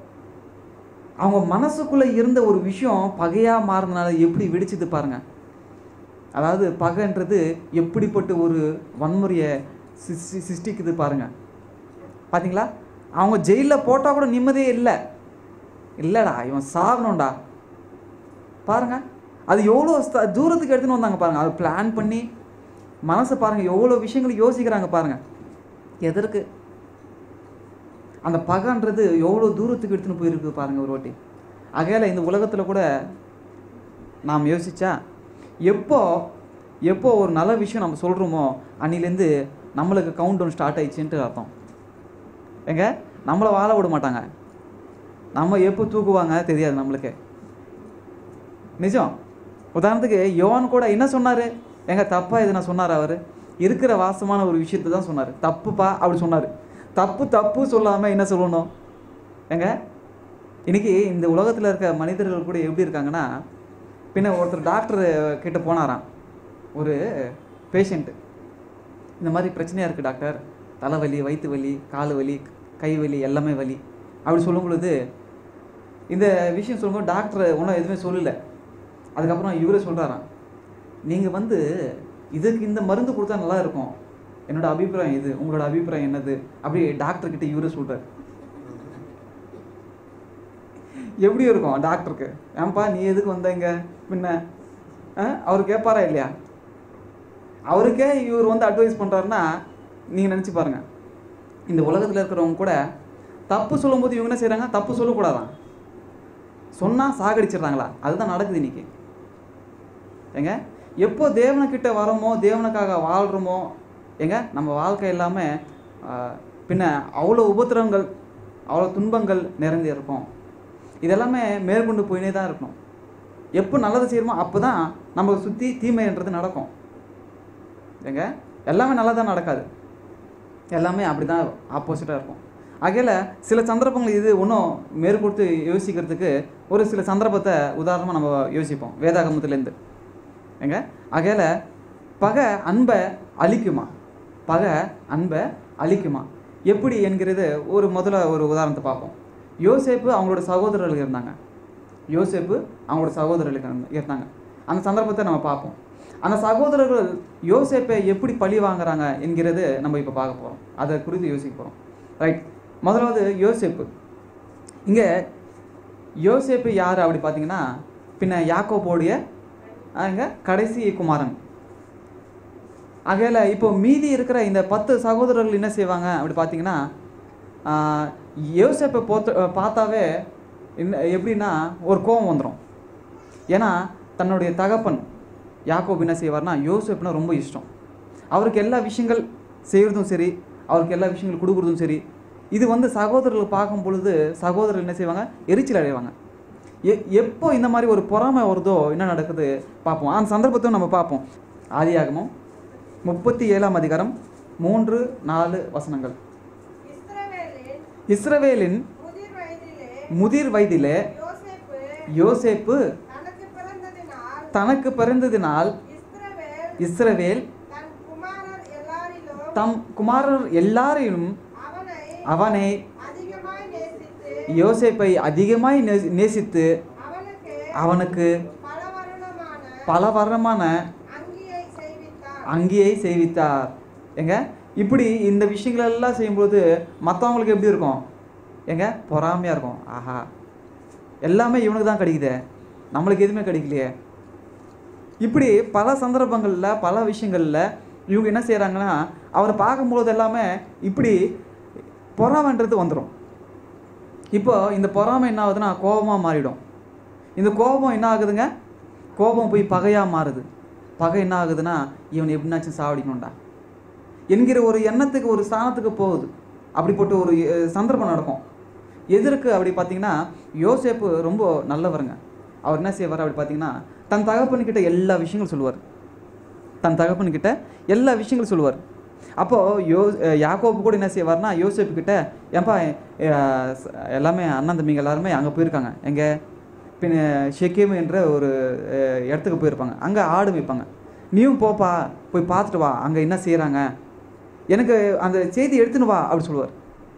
A: அவங்க மனசுக்குள்ள இருந்த ஒரு விஷயம் பகையா மாறினால எப்படி வெடிச்சுது பாருங்க அதாவது பகைன்றது எப்படிப்பட்ட ஒரு வன்முறையை சிருஷ்டி சிருஷ்டிக்குது பாருங்க பாத்தீங்களா அவங்க ஜெயிலில் போட்டால் கூட நிம்மதியே இல்லை இல்லைடா இவன் சாகணும்டா பாருங்க அது எவ்வளோ ஸ்த- தூரத்துக்கு எடுத்துன்னு வந்தாங்க பாருங்க அதை பிளான் பண்ணி மனசை பாருங்க எவ்வளோ விஷயங்கள் யோசிக்கிறாங்க பாருங்க எதற்கு அந்த பகைன்றது எவ்வளோ தூரத்துக்கு எடுத்துன்னு போயிருக்கு பாருங்க ஒரு வாட்டி ஆகையால இந்த உலகத்தில் கூட நாம் யோசிச்சா எப்போ எப்போ ஒரு நல்ல விஷயம் நம்ம சொல்கிறோமோ அன்னிலேருந்து நம்மளுக்கு கவுண்ட் டவுன் ஸ்டார்ட் ஆயிடுச்சுன்ட்டு அர்த்தம் ஏங்க நம்மளை வாழ விட மாட்டாங்க நம்ம எப்போ தூக்குவாங்க தெரியாது நம்மளுக்கு நிஜம் உதாரணத்துக்கு யோவான் கூட என்ன சொன்னார் எங்க தப்பா எதுனா சொன்னார் அவர் இருக்கிற வாசமான ஒரு விஷயத்தை தான் சொன்னார் தப்புப்பா அப்படி சொன்னார் தப்பு தப்பு சொல்லாமல் என்ன சொல்லணும் ஏங்க இன்னைக்கு இந்த உலகத்தில் இருக்க மனிதர்கள் கூட எப்படி இருக்காங்கன்னா பின்ன ஒருத்தர் டாக்டர் கிட்ட போனாராம் ஒரு பேஷண்ட்டு இந்த மாதிரி பிரச்சனையாக இருக்குது டாக்டர் தலைவலி வயிற்று வலி கால் வலி கை வலி எல்லாமே வலி அப்படி சொல்லும் பொழுது இந்த விஷயம் சொல்லும்போது டாக்டர் ஒன்றும் எதுவுமே சொல்லலை அதுக்கப்புறம் இவரே சொல்கிறாராம் நீங்கள் வந்து இதுக்கு இந்த மருந்து கொடுத்தா நல்லா இருக்கும் என்னோட அபிப்பிராயம் இது உங்களோட அபிப்பிராயம் என்னது அப்படி டாக்டர் கிட்ட இவரே சொல்கிறார் எப்படி இருக்கும் டாக்டருக்கு ஏன்பா நீ எதுக்கு வந்த இங்க பின்ன ஆ? அவர் கேட்பாரா இல்லையா அவருக்கே இவர் வந்து அட்வைஸ் பண்ணுறாருன்னா நீங்கள் நினச்சி பாருங்க இந்த உலகத்தில் இருக்கிறவங்க கூட தப்பு சொல்லும்போது இவங்க என்ன செய்கிறாங்க தப்பு சொல்லக்கூடாதான் சொன்னால் சாகடிச்சிடுறாங்களா அதுதான் நடக்குது இன்னைக்கு ஏங்க எப்போ தேவனுக்கிட்ட வரோமோ தேவனுக்காக வாழ்கிறோமோ ஏங்க நம்ம வாழ்க்கை எல்லாமே ஆஹ், பின்ன அவ்வளோ உபத்திரவங்கள் அவ்வளோ துன்பங்கள் நிறைந்து இருக்கும் இதெல்லாமே மேற்கொண்டு போயினே தான் இருக்கணும் எப்போ நல்லது செய்யணுமோ அப்போ தான் நம்ம சுற்றி தீமைன்றது நடக்கும் ஏங்க எல்லாமே நல்லா தான் நடக்காது எல்லாமே அப்படி தான் ஆப்போசிட்டாக இருக்கும் ஆகையில் சில சந்தர்ப்பங்கள் இது இன்னும் மேற்கொடுத்து யோசிக்கிறதுக்கு ஒரு சில சந்தர்ப்பத்தை உதாரணமாக நம்ம யோசிப்போம் வேதாகமத்துலேருந்து ஏங்க ஆகையில் பகை அன்பை அழிக்குமா பகை அன்பை அழிக்குமா எப்படி என்கிறது ஒரு முதல்ல ஒரு உதாரணத்தை பார்ப்போம் யோசேப்பு அவங்களோட சகோதரர்கள் இருந்தாங்க யோசேப்பு அவங்களோட சகோதரர்கள் இருந்த- இருந்தாங்க அந்த சந்தர்ப்பத்தை நம்ம பார்ப்போம் அந்த சகோதரர்கள் யோசேப்பை எப்படி பழி வாங்குறாங்க என்கிறது நம்ம இப்போ பார்க்க போகிறோம் அதை குறித்து யோசிக்க போகிறோம் ரைட் முதலாவது யோசேப்பு இங்கே யோசேப்பு யார் அப்படி பார்த்தீங்கன்னா பின்ன யாக்கோபோடைய அங்க கடைசி குமாரன் ஆகையில் இப்போ மீதி இருக்கிற இந்த பத்து சகோதரர்கள் என்ன செய்வாங்க அப்படி பார்த்தீங்கன்னா ஆஹ், யோசேப்பை போத்த பார்த்தாவே என்ன எப்படின்னா ஒரு கோபம் வந்துடும் ஏன்னா தன்னுடைய தகப்பன் யாக்கோப் என்ன செய்வார்னா யோசேப்னா ரொம்ப இஷ்டம் அவருக்கு எல்லா விஷயங்கள் செய்கிறதும் சரி அவருக்கு எல்லா விஷயங்கள் கொடுக்குறதும் சரி இது வந்து சகோதரர்கள் பார்க்கும் பொழுது சகோதரர்கள் என்ன செய்வாங்க எரிச்சல் அடைவாங்க எ எப்போ இந்த மாதிரி ஒரு பொறாமை வருதோ என்ன நடக்குது பார்ப்போம் அந்த சந்தர்ப்பத்தையும் நம்ம பார்ப்போம் ஆதியாகமம் முப்பத்தி ஏழாம் அதிகாரம் மூன்று நாலு வசனங்கள்
C: இஸ்ரவேலின்
A: இஸ்ரவேலின்
C: முதிர் வயதிலே
A: முதிர் வயதிலே
C: யோசேப்பு
A: யோசேப்பு
C: தனக்கு பிறந்ததினால்
A: தனக்கு பிறந்ததினால்
C: இஸ்ரவேல்
A: இஸ்ரவேல்
C: தன் குமாரர் எல்லாரிலும்
A: தம் குமாரர் எல்லாரையும்
C: அவனை
A: அவனை
C: அதிகமாய் நேசித்து
A: யோசேப்பை அதிகமாய் நே- நேசித்து
C: அவனுக்கு
A: அவனுக்கு
C: பல வருடமான
A: பல வர்ணமான
C: அங்கியை செய்வித்தான்
A: அங்கேயே செய்வித்தார் ஏங்க இப்படி இந்த விஷயங்கள் எல்லாம் செய்யும்போது மற்றவங்களுக்கு எப்படி இருக்கும் ஏங்க பொறாமையாக இருக்கும் ஆஹா எல்லாமே இவனுக்கு தான் கிடைக்குதே நம்மளுக்கு எதுவுமே கிடைக்கலையே இப்படி பல சந்தர்ப்பங்களில் பல விஷயங்களில் இவங்க என்ன செய்கிறாங்கன்னா அவரை பார்க்கும்போது எல்லாமே இப்படி பொறாமைன்றது வந்துடும் இப்போ இந்த பொறாமை என்ன ஆகுதுன்னா கோபமாக மாறிடும் இந்த கோபம் என்ன ஆகுதுங்க கோபம் போய் பகையாக மாறுது பகை என்ன ஆகுதுன்னா இவன் எப்படினாச்சும் சாவடிக்கணும்டா என்கிற ஒரு எண்ணத்துக்கு ஒரு ஸ்தானத்துக்கு போகுது அப்படிப்பட்ட ஒரு அஹ், சந்தர்ப்பம் நடக்கும் எதற்கு அப்படி பார்த்தீங்கன்னா யோசேப்பு ரொம்ப நல்லவருங்க அவர் என்ன செய்வார் அப்படி பார்த்தீங்கன்னா தன் தகப்பன்கிட்ட எல்லா விஷயங்களும் சொல்லுவார் தன் தகப்பன்கிட்ட எல்லா விஷயங்களும் சொல்லுவார் அப்போது யோ அஹ் யாக்கோபு கூட என்ன செய்வார்னா யோசேப்பு கிட்ட ஏன்பா அஹ் ஸ்- எல்லாமே அண்ணன் தம்பிங்க எல்லாருமே அங்கே போயிருக்காங்க எங்கே பின்ன ஷெக்கேம் என்ற ஒரு அஹ், இடத்துக்கு போயிருப்பாங்க அங்கே ஆடு வைப்பாங்க நீயும் போப்பா போய் பார்த்துட்டு வா அங்கே என்ன செய்கிறாங்க எனக்கு அந்த செய்தி எடுத்துன்னு வா அப்படி சொல்லுவார்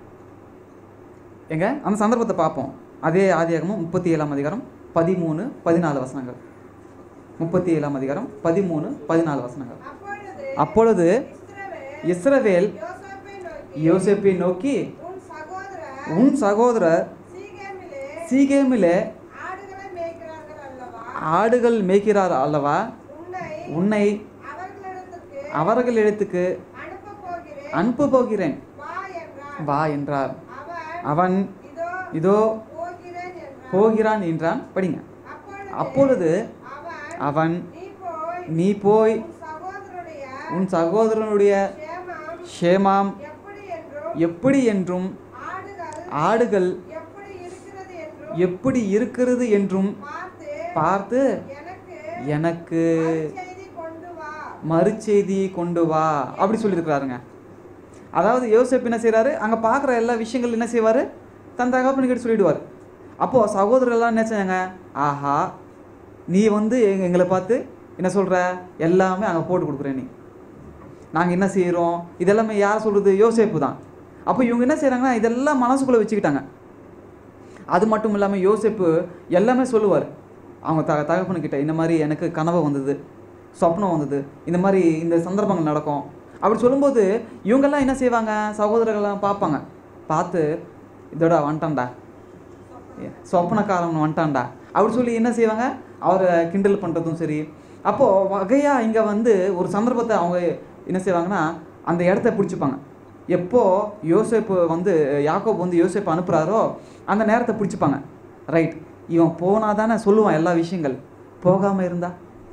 A: எங்க அந்த சந்தர்ப்பத்தை பார்ப்போம் அதே ஆதியாகமும் முப்பத்தி ஏழாம் அதிகாரம் பதிமூணு பதினாலு வசனங்கள் முப்பத்தி ஏழாம் அதிகாரம் பதிமூணு பதினாலு வசனங்கள்
C: அப்பொழுது
A: அப்பொழுது
C: இஸ்ரவேல்
A: இஸ்ரவேல்
C: யோசேப்பை
A: யோசேப்பை
C: நோக்கி
A: நோக்கி
C: உன் சகோதரர்
A: உன் சகோதரர்
C: சீகேமிலே
A: சீகேமிலே
C: ஆடுகளை மேய்க்கிறார்கள் அல்லவா
A: ஆடுகள் மேய்க்கிறார் அல்லவா
C: உன்னை
A: உன்னை
C: அவர்களிடத்துக்கு
A: அவர்களிடத்துக்கு
C: அனுப்பப் போகிறேன்
A: அனுப்ப போகிறேன்
C: வா என்றார்
A: வா என்றார்
C: அவன்
A: அவன்
C: இதோ
A: இதோ
C: போகிறேன் என்றான்
A: போகிறான் என்றான் படிங்க
C: அப்பொழுது
A: அப்பொழுது
C: அவன்
A: அவன்
C: நீ போய்
A: நீ போய்
C: உன் சகோதரனுடைய
A: உன் சகோதரனுடைய
C: சேமம்
A: ஷேமாம்
C: எப்படி என்றும்
A: எப்படி என்றும்
C: ஆடுகள்
A: ஆடுகள்
C: எப்படி இருக்கிறது என்றும்
A: எப்படி இருக்கிறது என்றும்
C: பார்த்து
A: பார்த்து
C: எனக்கு
A: எனக்கு
C: செய்தி கொண்டு வா
A: மறுச்செய்தி கொண்டு வா அப்படி சொல்லியிருக்கிறாருங்க அதாவது யோசேப் என்ன செய்கிறாரு அங்கே பார்க்குற எல்லா விஷயங்கள் என்ன செய்வார் தன் தகப்பனுக்கிட்ட சொல்லிடுவார் அப்போது சகோதரர்கள்லாம் என்ன செஞ்சாங்க ஆஹா நீ வந்து எங்க- எங்களை பார்த்து என்ன சொல்கிற எல்லாமே அங்கே போட்டு கொடுக்குற நீ நாங்கள் என்ன செய்கிறோம் இதெல்லாமே யார் சொல்கிறது யோசேப்பு தான் அப்போ இவங்க என்ன செய்கிறாங்கன்னா இதெல்லாம் மனசுக்குள்ளே வச்சுக்கிட்டாங்க அது மட்டும் இல்லாமல் யோசேப்பு எல்லாமே சொல்லுவார் அவங்க த தகப்பனுக்கிட்ட இந்த மாதிரி எனக்கு கனவு வந்தது சொப்னம் வந்தது இந்த மாதிரி இந்த சந்தர்ப்பங்கள் நடக்கும் அப்படி சொல்லும்போது இவங்கெல்லாம் என்ன செய்வாங்க சகோதரர்கள்லாம் பார்ப்பாங்க பார்த்து இதோட வந்துட்டான்டா சொப்பனக்காரன் வந்துட்டான்டா அப்படி சொல்லி என்ன செய்வாங்க அவரை கிண்டல் பண்ணுறதும் சரி அப்போது வகையாக இங்கே வந்து ஒரு சந்தர்ப்பத்தை அவங்க என்ன செய்வாங்கன்னா அந்த இடத்த பிடிச்சிப்பாங்க எப்போ யோசேப்பு வந்து யாக்கோப் வந்து யோசேப்பு அனுப்புகிறாரோ அந்த நேரத்தை பிடிச்சிப்பாங்க ரைட் இவன் போனால் தானே சொல்லுவான் எல்லா விஷயங்கள் போகாமல் இருந்தா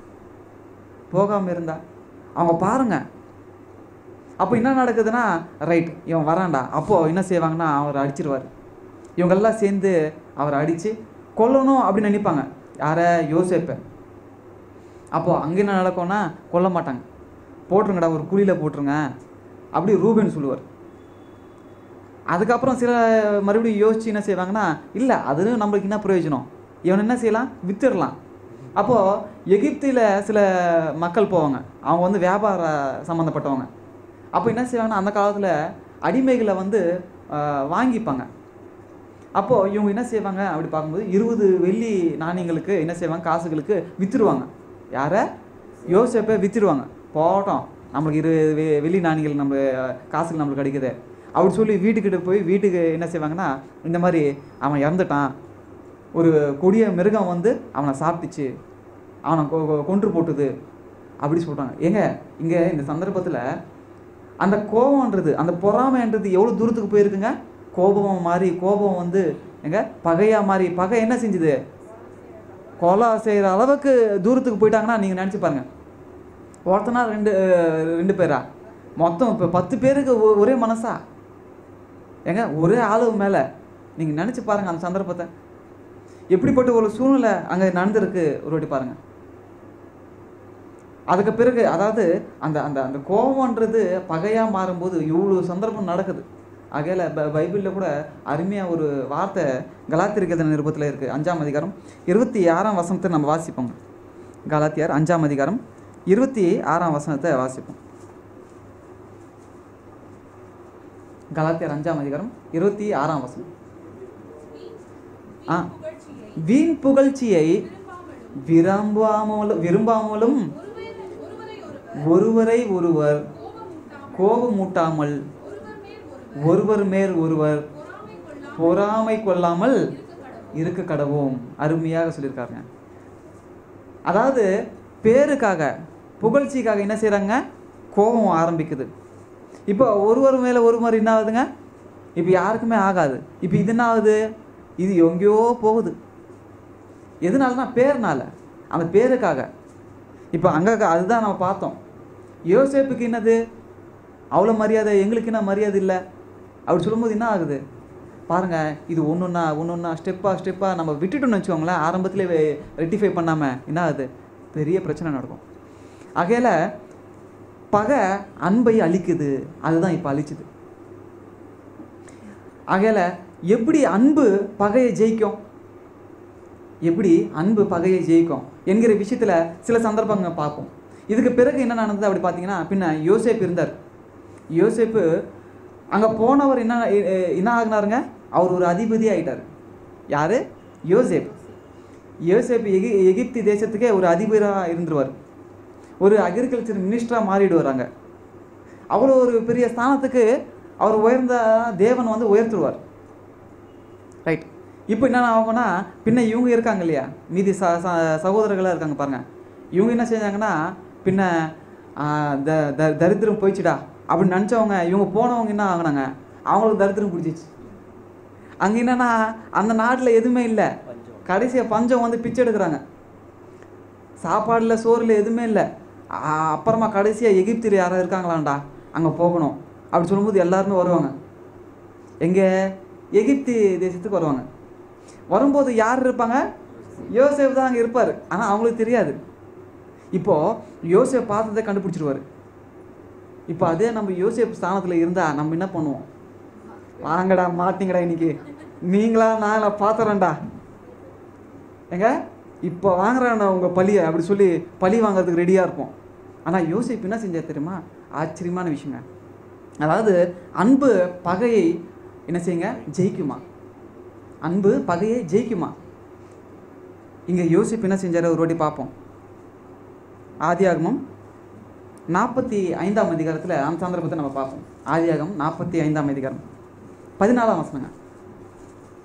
A: போகாமல் இருந்தா அவங்க பாருங்க அப்போ என்ன நடக்குதுன்னா ரைட் இவன் வரான்டா அப்போது என்ன செய்வாங்கன்னா அவர் அடிச்சிருவார் இவங்கெல்லாம் சேர்ந்து அவரை அடித்து கொல்லணும் அப்படின்னு நினைப்பாங்க யாரை யோசேப்பை அப்போது அங்கே என்ன நடக்கும்னா கொல்ல மாட்டாங்க போட்டுருங்கடா ஒரு குழியில் போட்டுருங்க அப்படி ரூபன் சொல்லுவார் அதுக்கப்புறம் சில மறுபடியும் யோசிச்சு என்ன செய்வாங்கன்னா இல்லை அது நம்மளுக்கு என்ன பிரயோஜனம் இவன் என்ன செய்யலாம் வித்துடலாம் அப்போது எகிப்தில் சில மக்கள் போவாங்க அவங்க வந்து வியாபார சம்மந்தப்பட்டவங்க அப்போ என்ன செய்வாங்கன்னா அந்த காலத்தில் அடிமைகளை வந்து ஆஹ், வாங்கிப்பாங்க அப்போது இவங்க என்ன செய்வாங்க அப்படி பார்க்கும்போது இருபது வெள்ளி நாணயங்களுக்கு என்ன செய்வாங்க காசுகளுக்கு விற்றுருவாங்க யாரை யோசிப்பை விற்றுருவாங்க போட்டோம் நம்மளுக்கு இரு வெ- வெள்ளி நாணயங்கள் நம்ம காசுக்கு நம்மளுக்கு கிடைக்குது அப்படி சொல்லி வீட்டுக்கிட்ட போய் வீட்டுக்கு என்ன செய்வாங்கன்னா இந்த மாதிரி அவன் இறந்துட்டான் ஒரு கொடிய மிருகம் வந்து அவனை சாப்பிட்டுச்சு அவனை கொ- கொ- கொன்று போட்டுது அப்படி சொல்கிறாங்க ஏங்க இங்கே இந்த சந்தர்ப்பத்தில் அந்த கோபம்ன்றது அந்த பொறாமைன்றது எவ்வளோ தூரத்துக்கு போயிருக்குங்க கோபம் மாறி கோபம் வந்து எங்க பகையா மாறி பகை என்ன செஞ்சுது கொலை செய்கிற அளவுக்கு தூரத்துக்கு போயிட்டாங்கன்னா நீங்கள் நினச்சி பாருங்க ஒருத்தனா ரெண்டு அஹ், ரெண்டு பேரா மொத்தம் இப்போ பத்து பேருக்கு ஒ- ஒரே மனசா ஏங்க ஒரே ஆளு மேலே நீங்கள் நினச்சி பாருங்க அந்த சந்தர்ப்பத்தை எப்படிப்பட்ட ஒரு சூழ்நிலை அங்கே நடந்திருக்கு ஒரு வாட்டி பாருங்க அதுக்கு பிறகு அதாவது அந்த அந்த அந்த கோபம்ன்றது பகையாக மாறும்போது இவ்வளோ சந்தர்ப்பம் நடக்குது ஆகையால ப பைபிளில் கூட அருமையாக ஒரு வார்த்தை கலாத்திரிக்கத நிருபத்தில் இருக்குது அஞ்சாம் அதிகாரம் இருபத்தி ஆறாம் வசனத்தை நம்ம வாசிப்போங்க கலாத்தியார் அஞ்சாம் அதிகாரம் இருபத்தி ஆறாம் வசனத்தை வாசிப்போம் கலாத்தியார் அஞ்சாம் அதிகாரம் இருபத்தி ஆறாம் வசனம் ஆ வீண் புகழ்ச்சியை விரும்பாமலும் விரும்பாமலும் ஒருவரை ஒருவர் கோபமூட்டாமல் ஒருவர் மேல் ஒருவர் பொறாமை கொள்ளாமல் இருக்க கடவோம் அருமையாக சொல்லியிருக்காருங்க அதாவது பேருக்காக புகழ்ச்சிக்காக என்ன செய்கிறாங்க கோபம் ஆரம்பிக்குது இப்போ ஒருவர் மேலே ஒருவர் என்ன ஆகுதுங்க இப்போ யாருக்குமே ஆகாது இப்போ இது என்ன ஆகுது இது எங்கேயோ போகுது எதனாலனா பேர்னால அந்த பேருக்காக இப்போ அங்கே அதுதான் நம்ம பார்த்தோம் யோசேப்புக்கு என்னது அவ்வளோ மரியாதை எங்களுக்கு என்ன மரியாதை இல்லை அப்படி சொல்லும்போது என்ன ஆகுது பாருங்க இது ஒன்றுன்னா ஒன்றுன்னா ஸ்டெப்பாக ஸ்டெப்பாக நம்ம விட்டுட்டோம்னு வச்சுக்கோங்களேன் ஆரம்பத்திலே ரெட்டிஃபை பண்ணாமல் என்ன ஆகுது பெரிய பிரச்சனை நடக்கும் ஆகையால பகை அன்பை அழிக்குது அதுதான் இப்போ அழிச்சுது ஆகையால எப்படி அன்பு பகையை ஜெயிக்கும் எப்படி அன்பு பகையை ஜெயிக்கும் என்கிற விஷயத்தில் சில சந்தர்ப்பங்கள் பார்ப்போம் இதுக்கு பிறகு என்ன நடந்தது அப்படி பார்த்தீங்கன்னா பின்ன யோசேப் இருந்தார் யோசேப்பு அங்கே போனவர் என்ன எ- எ- என்ன ஆகினாருங்க அவர் ஒரு அதிபதி ஆயிட்டார் யார் யோசேப் யோசேப் எகி எகிப்தி தேசத்துக்கே ஒரு அதிபராக இருந்துருவார் ஒரு அக்ரிகல்ச்சர் மினிஸ்டராக மாறிடுவார் அங்கே அவ்வளோ ஒரு பெரிய ஸ்தானத்துக்கு அவர் உயர்ந்த தேவன் வந்து உயர்த்துருவார் ரைட் இப்போ என்ன ஆகும்னா பின்ன இவங்க இருக்காங்க இல்லையா மீதி ச ச- சகோதரர்களாக இருக்காங்க பாருங்க இவங்க என்ன செஞ்சாங்கன்னா பின்ன ஆ, த த தரித்திரம் போயிடுச்சுடா அப்படின்னு நினச்சவங்க இவங்க போனவங்க என்ன ஆகுனாங்க அவங்களுக்கு தரித்திரம் பிடிச்சிச்சு அங்கே என்னன்னா அந்த நாட்டில் எதுவுமே இல்லை கடைசியாக பஞ்சம் வந்து பிச்சை எடுக்கிறாங்க சாப்பாடில் சோறில் எதுவுமே இல்லை ஆ- அப்புறமா கடைசியாக எகிப்தில் யாராவது இருக்காங்களாண்டா அங்கே போகணும் அப்படி சொல்லும்போது எல்லாருமே வருவாங்க எங்கே எகிப்தி தேசத்துக்கு வருவாங்க வரும்போது யார் இருப்பாங்க யோசேப் தான் அங்கே இருப்பார் ஆனால் அவங்களுக்கு தெரியாது இப்போது யோசேப் பார்த்ததை கண்டுபிடிச்சிருவாரு இப்போ அதே நம்ம யோசேப் ஸ்தானத்தில் இருந்தால் நம்ம என்ன பண்ணுவோம் வாங்கடா மாட்டிங்கடா இன்னைக்கு நீங்களா நாங்களா பார்த்துறேன்டா ஏங்க இப்போ வாங்குறாண்டா உங்கள் பழியை அப்படி சொல்லி பழி வாங்குறதுக்கு ரெடியாக இருப்போம் ஆனால் யோசிப்பு என்ன செஞ்சார் தெரியுமா ஆச்சரியமான விஷயங்க அதாவது அன்பு பகையை என்ன செய்யுங்க ஜெயிக்குமா அன்பு பகையை ஜெயிக்குமா இங்கே யோசிப்பு என்ன செஞ்சார் ஒரு வாட்டி பார்ப்போம் ஆதியாகமம் நாற்பத்தி ஐந்தாம் அதிகாரத்தில் அந்த சந்தர்ப்பத்தை நம்ம பார்ப்போம் ஆதியாகமம் நாற்பத்தி ஐந்தாம் அதிகாரம் பதினாலாம் வசனங்க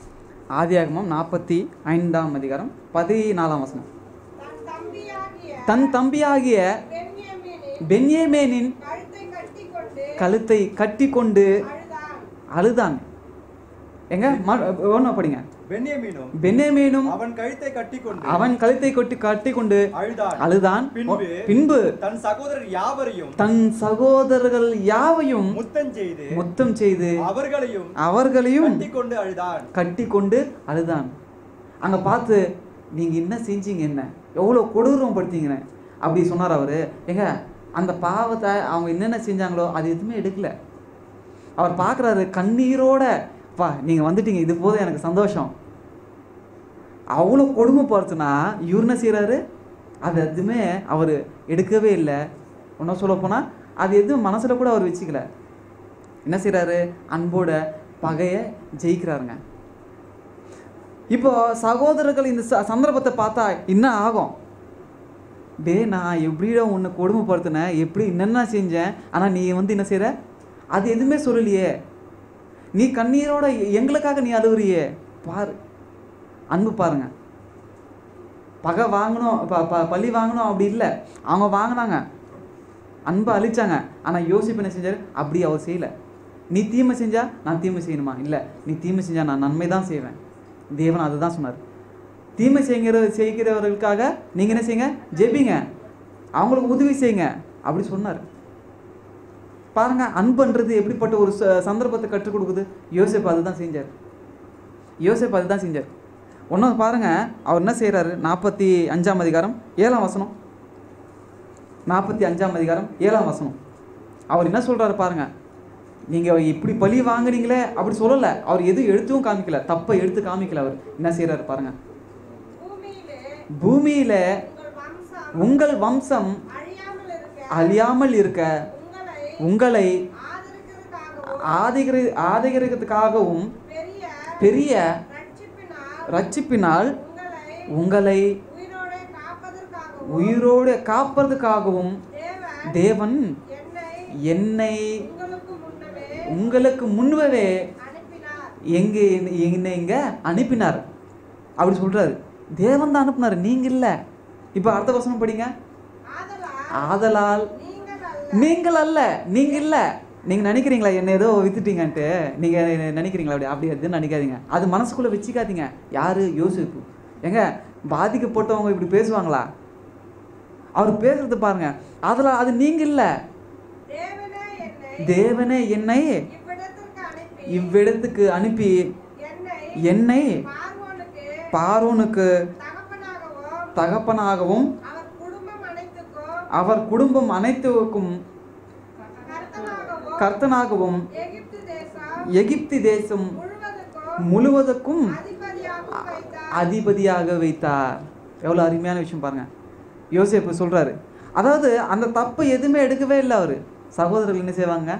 A: ஆதியாகமம் நாற்பத்தி ஐந்தாம் அதிகாரம் பதினாலாம் வசனம்
C: தன் தம்பியாகிய
A: தன் தம்பியாகிய
C: பென்யமீனின்
A: பென்யமேனின்
C: கழுத்தை கட்டிக்கொண்டு
A: கழுத்தை கட்டி கொண்டு
C: அழுதான்
A: அழுதான் எங்க ஒன்று படிங்க
B: பென்யமீனும்
A: பென்யமேனும்
B: அவன் கழுத்தை கட்டிக்கொண்டு
A: அவன் கழுத்தை கொட்டி கட்டி கொண்டு
B: அழுதான்
A: அழுதான்
B: பின்பு
A: பின்பு
B: தன் சகோதரர் யாவரையும்
A: தன் சகோதரர்கள் யாவையும்
B: முத்தம் செய்து
A: முத்தம் செய்து
B: அவர்களையும்
A: அவர்களையும்
B: கட்டிக்கொண்டு அழுதான்
A: கட்டி கொண்டு அழுதான் அங்க பார்த்து நீங்க என்ன செஞ்சீங்க என்ன எவ்வளோ கொடூரம் படுத்தீங்கன்னு அப்படி சொன்னார் அவரு ஏங்க அந்த பாவத்தை அவங்க என்னென்ன செஞ்சாங்களோ அது எதுவுமே எடுக்கல அவர் பார்க்குறாரு கண்ணீரோட பா நீங்கள் வந்துட்டீங்க இது போதும் எனக்கு சந்தோஷம் அவ்வளோ கொடுமைப்படுத்துனா இவர் என்ன செய்கிறாரு அது எதுவுமே அவர் எடுக்கவே இல்லை இன்னும் சொல்ல போனால் அது எதுவும் மனசில் கூட அவர் வச்சுக்கல என்ன செய்கிறாரு அன்போட பகையை ஜெயிக்கிறாருங்க இப்போ சகோதரர்கள் இந்த ச- சந்தர்ப்பத்தை பார்த்தா என்ன ஆகும் டே நான் எப்படிடா உன்னை கொடுமைப்படுத்தினேன் எப்படி என்னென்ன செஞ்சேன் ஆனால் நீ வந்து என்ன செய்கிற அது எதுவுமே சொல்லலையே நீ கண்ணீரோட எங்களுக்காக நீ அழுவுறியே பாரு அன்பு பாருங்க பகை வாங்கணும் ப ப பழி வாங்கணும் அப்படி இல்லை அவங்க வாங்கினாங்க அன்பை அழிச்சாங்க ஆனால் யோசிப்பு என்ன செஞ்சார் அப்படி அவர் செய்யலை நீ தீமை செஞ்சா நான் தீமை செய்யணுமா இல்லை நீ தீமை செஞ்சா நான் நன்மை தான் செய்வேன் தேவன் அதுதான் சொன்னார் தீமை செய்கிற செய்கிறவர்களுக்காக நீங்கள் என்ன செய்யுங்க ஜெபிங்க அவங்களுக்கு உதவி செய்யுங்க அப்படி சொன்னார் பாருங்க அன்புன்றது எப்படிப்பட்ட ஒரு ச- சந்தர்ப்பத்தை கற்றுக் கொடுக்குது யோசிப்பு அதுதான் செஞ்சார் யோசிப்பு அதுதான் செஞ்சார் ஒன்றாவது பாருங்க அவர் என்ன செய்கிறாரு நாற்பத்தி அஞ்சாம் அதிகாரம் ஏழாம் வசனம் நாற்பத்தி அஞ்சாம் அதிகாரம் ஏழாம் வசனம் அவர் என்ன சொல்றாரு பாருங்க நீங்க இப்படி பழி வாங்குறீங்களே அப்படி சொல்லலை அவர் எதுவும் எடுத்தும் காமிக்கல தப்பை எடுத்து காமிக்கல அவர் என்ன செய்றாரு பாருங்க
C: பூமியிலே
A: பூமியில
C: உங்கள் வம்சம்
A: உங்கள் வம்சம்
C: அழியாமல் இருக்க
A: அழியாமல் இருக்க
C: உங்களை
A: உங்களை
C: ஆதரிக்கிறதுக்காகவும்
A: ஆதிகரி ஆதிகரிக்கிறதுக்காகவும்
C: பெரிய
A: பெரிய
C: ரட்சிப்பினால்
A: ரட்சிப்பினால்
C: உங்களை
A: உங்களை
C: உயிரோட காப்பதற்காகவும்
A: உயிரோடு காப்பதற்காகவும்
C: தேவன்
A: தேவன்
C: என்னை
A: என்னை
C: உங்களுக்கு முன்னமே
A: உங்களுக்கு முன்பவே
C: அனுப்பினார்
A: எங்கே என்னை இங்க அனுப்பினார் அப்படி சொல்றாரு தேவன் தான் அனுப்புனார் நீங்க இல்ல இப்போ அடுத்த வசனம் படிங்க
C: ஆதலால்
A: ஆதலால்
C: நீங்கள் அல்ல
A: நீங்கள் அல்ல நீங்க இல்ல நீங்க நினைக்கிறீங்களா என்ன ஏதோ வித்துட்டீங்கன்ட்டு நீங்க நினைக்கிறீங்களா அப்படி அப்படி எதுவும் நினைக்காதீங்க அது மனசுக்குள்ள வச்சுக்காதீங்க யாரு யோசிப்பு ஏங்க பாதிக்கப்பட்டவங்க இப்படி பேசுவாங்களா அவர் பேசுறது பாருங்க அதில் அது நீங்க இல்ல
C: தேவனே என்னை
A: தேவனே என்னை
C: இவ்விடத்திற்கு அனுப்பி
A: இவ்விடத்துக்கு அனுப்பி
C: என்னை
A: என்னை
C: பார்வோனுக்கு
A: பார்வோனுக்கு
C: தகப்பனாகவும்
A: தகப்பனாகவும்
C: அவர் குடும்பம் அனைத்துக்கும்
A: அவர் குடும்பம் அனைத்துக்கும்
C: கர்த்தனாகவும்
A: கர்த்தனாகவும்
C: எகிப்து தேசம்
A: எகிப்து தேசம்
C: முழுவதுக்கும்
A: முழுவதற்கும்
C: அதிபதியாகவும் வைத்தார்
A: அதிபதியாக வைத்தார் எவ்வளோ அருமையான விஷயம் பாருங்க யோசேப்பு சொல்றாரு அதாவது அந்த தப்பை எதுவுமே எடுக்கவே இல்லை அவர் சகோதரர்கள் என்ன செய்வாங்க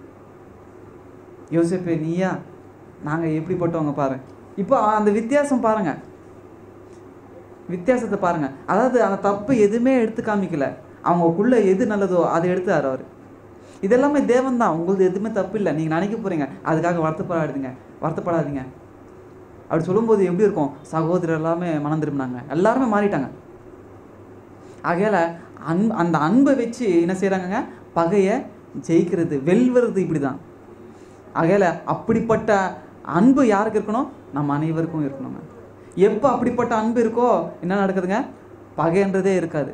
A: யோசேப்பு நீயா நாங்கள் எப்படிப்பட்டவங்க பாரு இப்போ அந்த வித்தியாசம் பாருங்க வித்தியாசத்தை பாருங்க அதாவது அந்த தப்பு எதுவுமே எடுத்து காமிக்கல அவங்களுக்குள்ள எது நல்லதோ அதை எடுத்தார் அவர் இதெல்லாமே தேவன் தான் உங்களுக்கு எதுவுமே தப்பு இல்லை நீங்கள் நினைக்க போறீங்க அதுக்காக வருத்தப்படாதீங்க வருத்தப்படாதீங்க அப்படி சொல்லும்போது எப்படி இருக்கும் சகோதரர் எல்லாமே மனம் திரும்பினாங்க எல்லாருமே மாறிட்டாங்க ஆகையால அன் அந்த அன்பை வச்சு என்ன செய்கிறாங்கங்க பகையை ஜெயிக்கிறது வெல்வது இப்படி தான் ஆகையால அப்படிப்பட்ட அன்பு யாருக்கு இருக்கணும் நம்ம அனைவருக்கும் இருக்கணுங்க எப்போ அப்படிப்பட்ட அன்பு இருக்கோ என்ன நடக்குதுங்க பகைன்றதே இருக்காது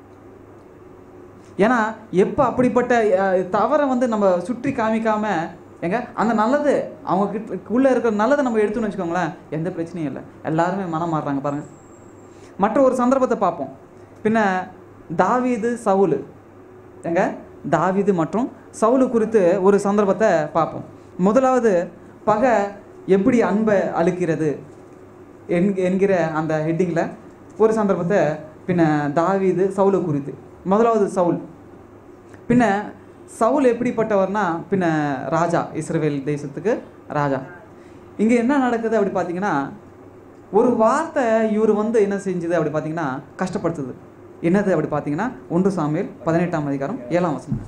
A: ஏன்னா எப்போ அப்படிப்பட்ட அஹ், தவறை வந்து நம்ம சுற்றி காமிக்காம ஏங்க அந்த நல்லது அவங்க கிட்ட உள்ள இருக்கிற நல்லதை நம்ம எடுத்துன்னு வச்சுக்கோங்களேன் எந்த பிரச்சனையும் இல்லை எல்லாருமே மனம் மாறுறாங்க பாருங்க மற்ற ஒரு சந்தர்ப்பத்தை பார்ப்போம் பின்ன தாவீது சவுலு ஏங்க தாவீது மற்றும் சவுலு குறித்து ஒரு சந்தர்ப்பத்தை பார்ப்போம் முதலாவது பகை எப்படி அன்பை அழுக்கிறது என் என்கிற அந்த ஹெட்டிங்கில் ஒரு சந்தர்ப்பத்தை பின்ன தாவீது சவுலு குறித்து முதலாவது சவுல் பின்ன சவுல் எப்படிப்பட்டவர்னா பின்ன ராஜா இஸ்ரவேல் தேசத்துக்கு ராஜா இங்கே என்ன நடக்குது அப்படி பார்த்தீங்கன்னா ஒரு வார்த்தை இவர் வந்து என்ன செஞ்சது அப்படி பார்த்தீங்கன்னா கஷ்டப்படுத்துது என்னது அப்படி பார்த்தீங்கன்னா ஒன்று சாமியல் பதினெட்டாம் அதிகாரம் ஏழாம் வசனம்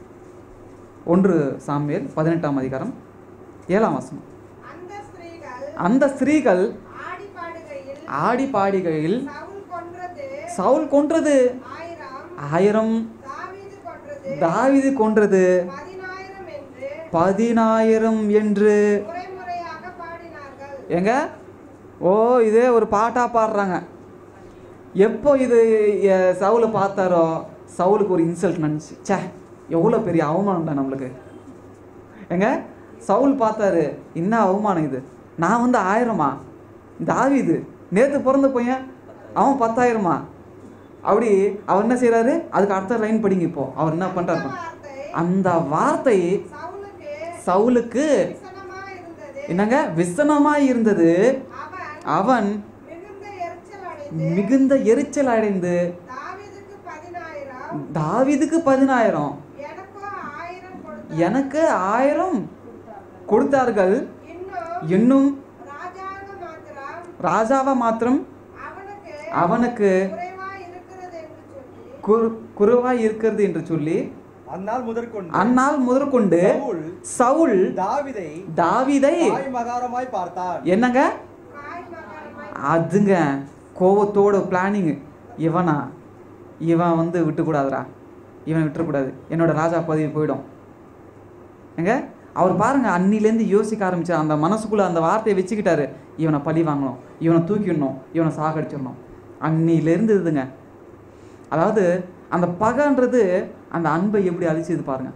A: ஒன்று சாமியல் பதினெட்டாம் அதிகாரம் ஏழாம் வசனம்
C: அந்த ஸ்திரீகள்
A: அந்த ஸ்திரீகள்
C: ஆடி பாடுகையில்
A: ஆடி பாடிகையில்
C: சவுல் கொன்றது
A: சவுல் கொன்றது
C: ஆயிரம்
A: ஆயிரம்
C: தாவீது கொன்றது
A: தாவீது கொன்றது
C: பதினாயிரம் என்று
A: பதினாயிரம் என்று
C: முறை முறையாக பாடினார்கள்
A: ஏங்க ஓ இதே ஒரு பாட்டா பாடுறாங்க எப்போ இது எ- சவுலை பார்த்தாரோ சவுலுக்கு ஒரு இன்சல்ட் நினச்சி ச்சே எவ்வளோ பெரிய அவமானம்டா நம்மளுக்கு ஏங்க சவுல் பார்த்தாரு என்ன அவமானம் இது நான் வந்து ஆயிரமா தாவீது நேற்று பிறந்த பையன் அவன் பத்தாயிரமா அப்படி அவர் என்ன செய்றாரு அதுக்கு அடுத்த லைன் படிங்க இப்போ அவர் என்ன பண்றாரு
C: வார்த்தை
A: அந்த வார்த்தை
C: சவுலுக்கு
A: சவுலுக்கு
C: விசனமா இருந்தது
A: என்னங்க விசனமாய் இருந்தது
C: அவன்
A: அவன்
C: மிகுந்த எரிச்சல் அடைந்து
A: மிகுந்த எரிச்சல் அடைந்து
C: தாவீதுக்கு பதினாயிரம்
A: தாவீதுக்கு பதினாயிரம்
C: எனக்கோ ஆயிரம் கொடுத்தார்
A: எனக்கு ஆயிரம் கொடுத்தார்கள்
C: இன்னும்
A: இன்னும்
C: ராஜாங்க மாத்திரம்
A: ராஜாவா மாத்திரம்
C: அவனுக்கு
A: அவனுக்கு
C: குறைவா இருக்கிறது என்று சொல்லி
A: குறு குருவாய் இருக்கிறது என்று சொல்லி
B: அந்நாள் முதற்கொண்டு
A: அந்நாள் முதற்கொண்டு
B: சவுல்
A: சவுல்
B: தாவிதை
A: தாவீதை
B: தாய் மகாரமாய் பார்த்தான்
A: என்னங்க
C: காய் மகாரமாய்
A: அதுங்க கோவத்தோட பிளானிங் இவனா இவன் வந்து விட்டுக்கூடாதுடா இவனை விட்டுறக்கூடாது என்னோட ராஜா பதவி போயிடும் ஏங்க அவர் பாருங்க அன்னிலேருந்து யோசிக்க ஆரம்பிச்சார் அந்த மனசுக்குள்ள அந்த வார்த்தையை வச்சுக்கிட்டாரு இவனை பழி வாங்கணும் இவனை தூக்கிடணும் இவனை சாகடிச்சிடணும் அன்னிலேருந்து இதுங்க அதாவது அந்த பகைன்றது அந்த அன்பை எப்படி அழிச்சது பாருங்க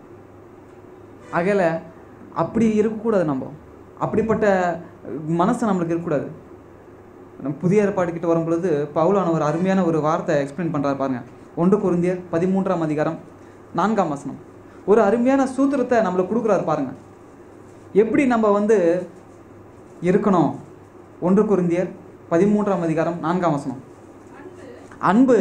A: அகையில அப்படி இருக்கக்கூடாது நம்ம அப்படிப்பட்ட மனசு நம்மளுக்கு இருக்கக்கூடாது நம்ம புதிய ஏற்பாடு கிட்ட வரும் பொழுது பவுலான ஒரு அருமையான ஒரு வார்த்தை எக்ஸ்பிளைன் பண்ணுறாரு பாருங்க ஒன்று குருந்தியர் பதிமூன்றாம் அதிகாரம் நான்காம் வசனம் ஒரு அருமையான சூத்திரத்தை நம்மளுக்கு கொடுக்குறாரு பாருங்க எப்படி நம்ம வந்து இருக்கணும் ஒன்று குருந்தியர் பதிமூன்றாம் அதிகாரம் நான்காம் வசனம் அன்பு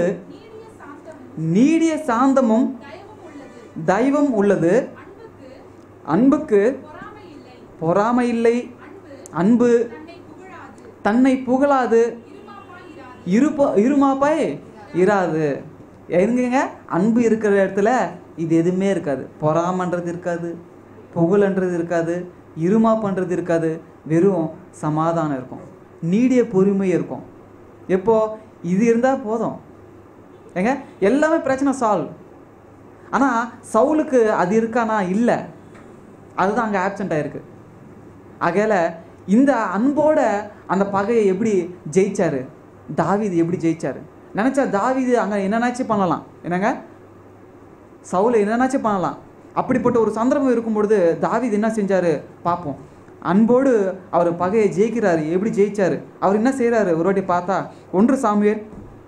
A: நீடிய சாந்தமும் தெய்வம் உள்ளது அன்புக்கு பொறாமை இல்லை அன்பு தன்னை புகழாது இருப்ப இருமாப்பாய் இராது எங்கங்க அன்பு இருக்கிற இடத்துல இது எதுவுமே இருக்காது பொறாமன்றது இருக்காது புகழன்றது இருக்காது இருமாப்பன்றது இருக்காது வெறும் சமாதானம் இருக்கும் நீடிய பொறுமை இருக்கும் எப்போ இது இருந்தால் போதும் ஏங்க எல்லாமே பிரச்சனை சால்வ் ஆனால் சவுலுக்கு அது இருக்கானா இல்லை அதுதான் அங்கே ஆப்சண்ட் ஆயிருக்கு ஆகையால இந்த அன்போட அந்த பகையை எப்படி ஜெயிச்சாரு தாவீது எப்படி ஜெயிச்சாரு நினச்சா தாவீது அங்கே என்னென்னாச்சும் பண்ணலாம் என்னங்க சவுல என்னென்னாச்சும் பண்ணலாம் அப்படிப்பட்ட ஒரு சந்தர்ப்பம் இருக்கும் பொழுது தாவீது என்ன செஞ்சாரு பார்ப்போம் அன்போடு அவர் பகையை ஜெயிக்கிறாரு எப்படி ஜெயிச்சாரு அவர் என்ன செய்கிறாரு ஒரு வாட்டி பார்த்தா ஒன்று சாமுவேல்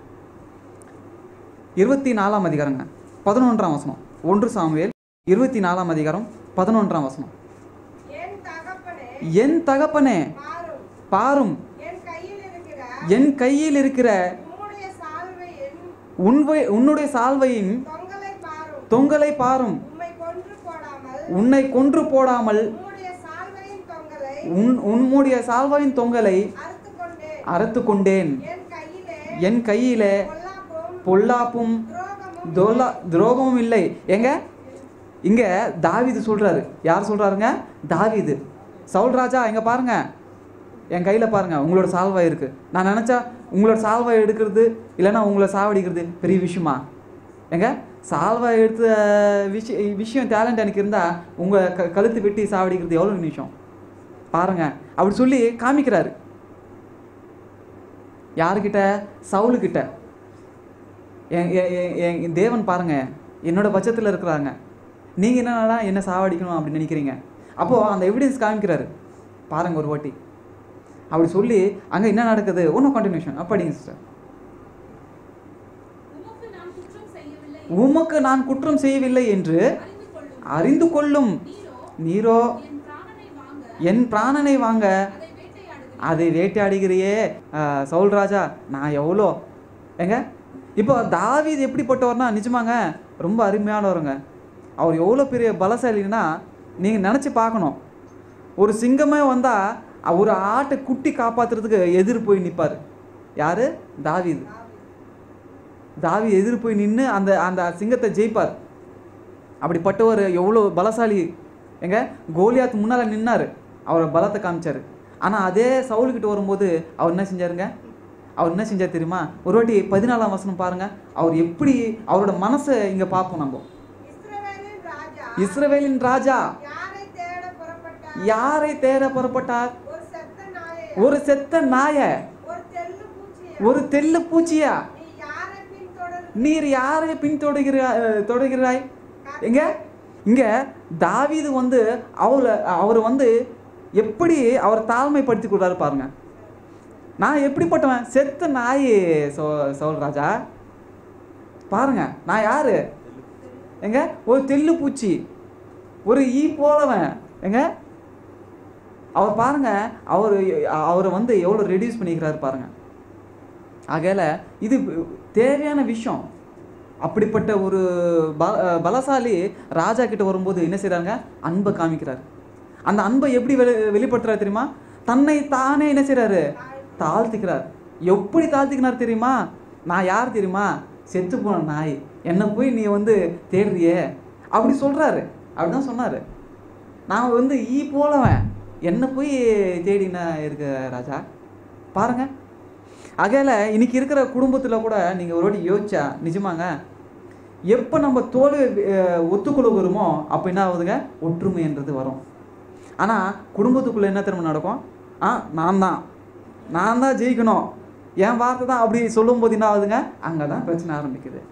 A: இருபத்தி நாலாம் அதிகாரங்க பதினொன்றாம் வசனம் ஒன்று சாமுவேல் இருபத்தி நாலாம் அதிகாரம் பதினொன்றாம் வசனம்
C: என் தகப்பனே
A: என் தகப்பனே
C: பாரும்
A: பாரும்
C: என் கையில் இருக்கிற
A: என் கையில் இருக்கிற
C: உம்முடைய சால்வை என்
A: உன்வை உன்னுடைய சால்வையின்
C: தொங்கலை பாரும்
A: தொங்கலை பாரும்
C: உம்மை கொன்று போடாமல்
A: உன்னை கொன்று போடாமல்
C: உம்முடைய சால்வையின் தொங்கலை
A: உன் உன்னுடைய சால்வையின் தொங்கலை
C: அறுத்து கொண்டே
A: அறுத்து கொண்டேன்
C: என் கையிலே
A: என் கையிலே
C: பொல்லாப்பும்
A: பொல்லாப்பும்
C: துரோகமும்
A: தோலா துரோகமும் இல்லை எங்க இங்க தாவீது சொல்றாரு யார் சொல்றாருங்க தாவீது சவுல் ராஜா இங்க பாருங்க என் கையில பாருங்க உங்களோட சால்வை இருக்கு நான் நினைச்சா உங்களோட சால்வை எடுக்கிறது இல்லைன்னா உங்களை சாவடிக்கிறது பெரிய விஷயமா எங்க சால்வை எடுத்த விஷயம் விஷயம் டேலண்ட் எனக்கு இருந்தா உங்க க கழுத்து வெட்டி சாவடிக்கிறது எவ்வளோ நிமிஷம் பாருங்க அப்படி சொல்லி காமிக்கிறாரு யாருக்கிட்ட சவுலுக்கிட்ட என் என் என் என் தேவன் பாருங்க என்னோட பட்சத்தில் இருக்கிறாங்க நீங்கள் என்னன்னா என்ன சாவடிக்கணும் அப்படின்னு நினைக்கிறீங்க அப்போது அந்த எவிடன்ஸ் காமிக்கிறாரு பாருங்க ஒரு வாட்டி அப்படி சொல்லி அங்கே என்ன நடக்குது ஒன்றும் கண்டினியூஷன் அப்படிங்க சிஸ்டர்
D: உமக்கு நான் குற்றம் செய்யவில்லை
A: உமக்கு நான் குற்றம் செய்யவில்லை என்று
D: அறிந்து கொள்ளும்
A: அறிந்து கொள்ளும்
D: நீரோ
A: நீரோ
D: என் பிராணனை வாங்க
A: என் பிராணனை வாங்க
D: அதை வேட்டையாடுகிறீர்
A: அதை வேட்டையாடுகிறியே ஆஹ், சவுல் ராஜா நான் எவ்வளோ ஏங்க இப்போ தாவீது எப்படிப்பட்டவர்னா நிஜமாங்க ரொம்ப அருமையானவருங்க அவர் எவ்வளோ பெரிய பலசாலின்னா நீங்கள் நினச்சி பார்க்கணும் ஒரு சிங்கமே வந்தால் ஒரு ஆட்டை குட்டி காப்பாற்றுறதுக்கு எதிர் போய் நிற்பார் யார் தாவீது தாவி எதிர் போய் நின்று அந்த அந்த சிங்கத்தை ஜெயிப்பார் அப்படிப்பட்டவர் எவ்வளோ பலசாலி எங்க கோலியாத் முன்னால் நின்னார் அவர் பலத்தை காமிச்சார் ஆனால் அதே சவுல்கிட்ட வரும்போது அவர் என்ன செஞ்சாருங்க அவர் என்ன செஞ்சார் தெரியுமா ஒரு வாட்டி பதினாலாம் வசனம் பாருங்க அவர் எப்படி அவரோட மனசை இங்கே பார்ப்போம் நம்ம
C: இஸ்ரவேலின் ராஜா
A: இஸ்ரவேலின் ராஜா
C: யாரை தேட புறப்பட்டார்
A: யாரை தேட புறப்பட்டார்
C: ஒரு செத்த நாயை
A: ஒரு செத்த நாய
C: ஒரு தெள்ளு பூச்சியை
A: ஒரு தெல்லு பூச்சியா
C: நீ யாரை பின்தொடர்
A: நீர் யாரை பின்தொடர்கிறாய் தொடர்கிறாய் எங்க இங்க தாவீது வந்து அவரை அவர் வந்து எப்படி அவர் தாழ்மைப்படுத்தி கொடுறாரு பாருங்க நான் எப்படிப்பட்டவன் செத்த நாய் சோ சவுல் ராஜா பாருங்க நான் யாரு எங்க ஒரு தெல்லு பூச்சி ஒரு ஈ போலவன் எங்க அவர் பாருங்க அவர் அவரை வந்து எவ்வளோ ரெடியூஸ் பண்ணிக்கிறாரு பாருங்க ஆகையால இது தேவையான விஷயம் அப்படிப்பட்ட ஒரு ப பலசாலி ராஜா கிட்ட வரும்போது என்ன செய்றாங்க அன்பை காமிக்கிறார் அந்த அன்பை எப்படி வெளி வெளிப்படுத்துறாரு தெரியுமா தன்னை தானே என்ன செய்றாரு தாழ்த்திக்கிறார் எப்படி தாழ்த்திக்கிறார் தெரியுமா நான் யார் தெரியுமா செத்து போன நாய் என்னை போய் நீ வந்து தேடுறியே அப்படி சொல்றாரு அப்படிதான் சொன்னாரு நான் வந்து ஈ போலவன் என்ன போய் தேடினா இருக்க ராஜா பாருங்க அகையில இன்னைக்கு இருக்கிற குடும்பத்தில் கூட நீங்கள் ஒரு வாட்டி யோசிச்சா நிஜமாங்க எப்போ நம்ம தோல்வி அஹ், ஒத்துக்கொள்ளுகிறோமோ அப்போ என்ன ஆகுதுங்க ஒற்றுமைன்றது வரும் ஆனால் குடும்பத்துக்குள்ளே என்ன திரும்ப நடக்கும் ஆ நான் தான் நான் தான் ஜெயிக்கணும் என் வார்த்தை தான் அப்படி சொல்லும்போது என்ன ஆகுதுங்க அங்கே தான் பிரச்சனை ஆரம்பிக்குது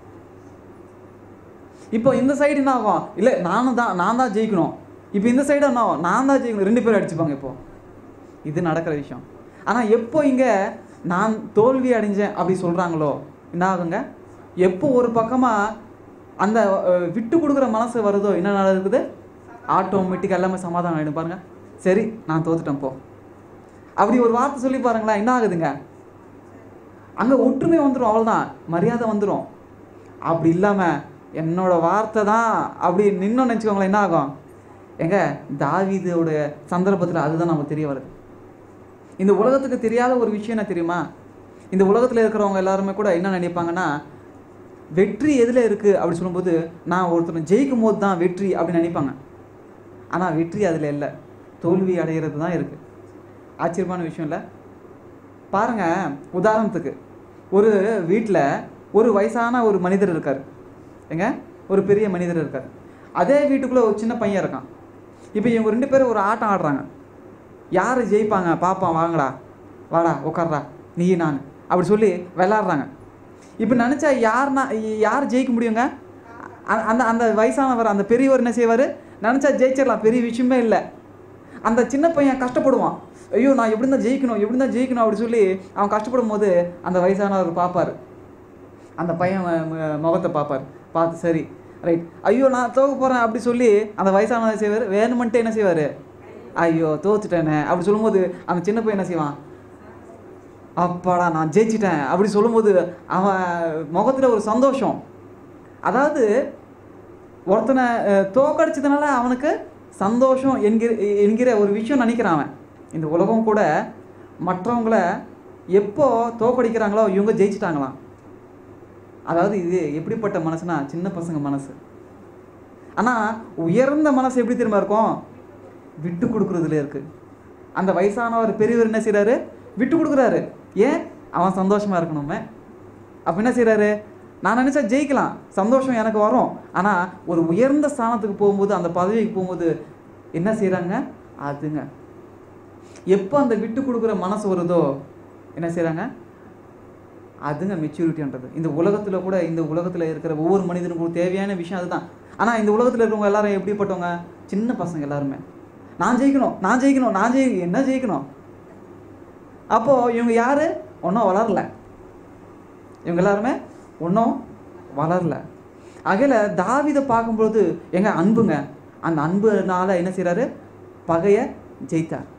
A: இப்போ இந்த சைடு என்ன ஆகும் இல்லை நானும் தான் நான் தான் ஜெயிக்கணும் இப்போ இந்த சைடு என்ன ஆகும் நான் தான் ஜெயிக்கணும் ரெண்டு பேரும் அடிச்சுப்பாங்க இப்போ இது நடக்கிற விஷயம் ஆனால் எப்போ இங்கே நான் தோல்வி அடைஞ்சேன் அப்படி சொல்கிறாங்களோ என்ன ஆகுங்க எப்போ ஒரு பக்கமாக அந்த அஹ், விட்டு கொடுக்குற மனசு வருதோ என்ன நடக்குது ஆட்டோமேட்டிக் எல்லாமே சமாதானம் ஆகிடும் பாருங்க சரி நான் தோத்துட்டேன் போ அப்படி ஒரு வார்த்தை சொல்லி பாருங்களேன் என்ன ஆகுதுங்க அங்கே ஒற்றுமை வந்துடும் அவ்வளோதான் மரியாதை வந்துடும் அப்படி இல்லாமல் என்னோட வார்த்தை தான் அப்படி நின்னோன்னு நினச்சிக்கோங்களேன் என்ன ஆகும் எங்க தாவீதோட சந்தர்ப்பத்தில் அதுதான் நமக்கு தெரிய வருது இந்த உலகத்துக்கு தெரியாத ஒரு விஷயம் என்ன தெரியுமா இந்த உலகத்தில் இருக்கிறவங்க எல்லாருமே கூட என்ன நினைப்பாங்கன்னா வெற்றி எதில் இருக்குது அப்படி சொல்லும்போது நான் ஒருத்தர் ஜெயிக்கும் போது தான் வெற்றி அப்படின்னு நினைப்பாங்க ஆனால் வெற்றி அதில் இல்லை தோல்வி அடைகிறது தான் இருக்குது ஆச்சரியமான விஷயம் இல்லை பாருங்க உதாரணத்துக்கு ஒரு வீட்டில் ஒரு வயசான ஒரு மனிதர் இருக்கார் ஏங்க ஒரு பெரிய மனிதர் இருக்கார் அதே வீட்டுக்குள்ளே ஒரு சின்ன பையன் இருக்கான் இப்போ இவங்க ரெண்டு பேரும் ஒரு ஆட்டம் ஆடுறாங்க யார் ஜெயிப்பாங்க பாப்பான் வாங்கடா வாடா உட்கார்றா நீ நான் அப்படி சொல்லி விளாட்றாங்க இப்போ நினச்சா யார்னா யார் ஜெயிக்க முடியுங்க அ- அந்த அந்த வயசானவர் அந்த பெரியவர் என்ன செய்வார் நினச்சா ஜெயிச்சிடலாம் பெரிய விஷயமே இல்லை அந்த சின்ன பையன் கஷ்டப்படுவான் ஐயோ நான் எப்படி தான் ஜெயிக்கணும் எப்படி தான் ஜெயிக்கணும் அப்படி சொல்லி அவன் கஷ்டப்படும் போது அந்த வயசானவர் பார்ப்பார் அந்த பையன் மு- மு- முகத்தை பார்ப்பார் பார்த்து சரி ரைட் ஐயோ நான் தோக்க போகிறேன் அப்படி சொல்லி அந்த வயசானவர் செய்வார் வேணுமென்ட்டு என்ன செய்வார் ஐயோ தோத்துட்டேனே அப்படி சொல்லும்போது அந்த சின்ன பையன் என்ன செய்வான் அப்பாடா நான் ஜெயிச்சிட்டேன் அப்படி சொல்லும்போது அவன் முகத்தில் ஒரு சந்தோஷம் அதாவது ஒருத்தனை அஹ், தோக்கடிச்சதுனால அவனுக்கு சந்தோஷம் என்கிற என்கிற ஒரு விஷயம் நினைக்கிறான் அவன் இந்த உலகம் கூட மற்றவங்கள எப்போ தோக்கடிக்கிறாங்களோ இவங்க ஜெயிச்சிட்டாங்களாம் அதாவது இது எப்படிப்பட்ட மனசுனா சின்ன பசங்க மனசு ஆனால் உயர்ந்த மனசு எப்படி திரும்ப இருக்கும் விட்டு கொடுக்குறதுல இருக்கு அந்த வயசானவர் பெரியவர் என்ன செய்றாரு விட்டு கொடுக்குறாரு ஏன் அவன் சந்தோஷமா இருக்கணுமே அப்போ என்ன செய்றாரு நான் நினச்சா ஜெயிக்கலாம் சந்தோஷம் எனக்கு வரும் ஆனால் ஒரு உயர்ந்த ஸ்தானத்துக்கு போகும்போது அந்த பதவிக்கு போகும்போது என்ன செய்கிறாங்க அதுங்க எப்போ அந்த விட்டு கொடுக்குற மனசு வருதோ என்ன செய்கிறாங்க அதுங்க மெச்சூரிட்டின்றது இந்த உலகத்தில் கூட இந்த உலகத்தில் இருக்கிற ஒவ்வொரு மனிதனுக்கும் தேவையான விஷயம் அதுதான் ஆனால் இந்த உலகத்தில் இருக்கிறவங்க எல்லாரும் எப்படிப்பட்டவங்க சின்ன பசங்க எல்லாருமே நான் ஜெயிக்கணும் நான் ஜெயிக்கணும் நான் ஜெயி என்ன ஜெயிக்கணும் அப்போது இவங்க யார் ஒன்றும் வளரல இவங்க எல்லாருமே ஒன்றும் வளரல அகையில தாவிதை பார்க்கும்பொழுது எங்க அன்புங்க அந்த அன்புனால என்ன செய்றாரு பகையை ஜெயித்தார்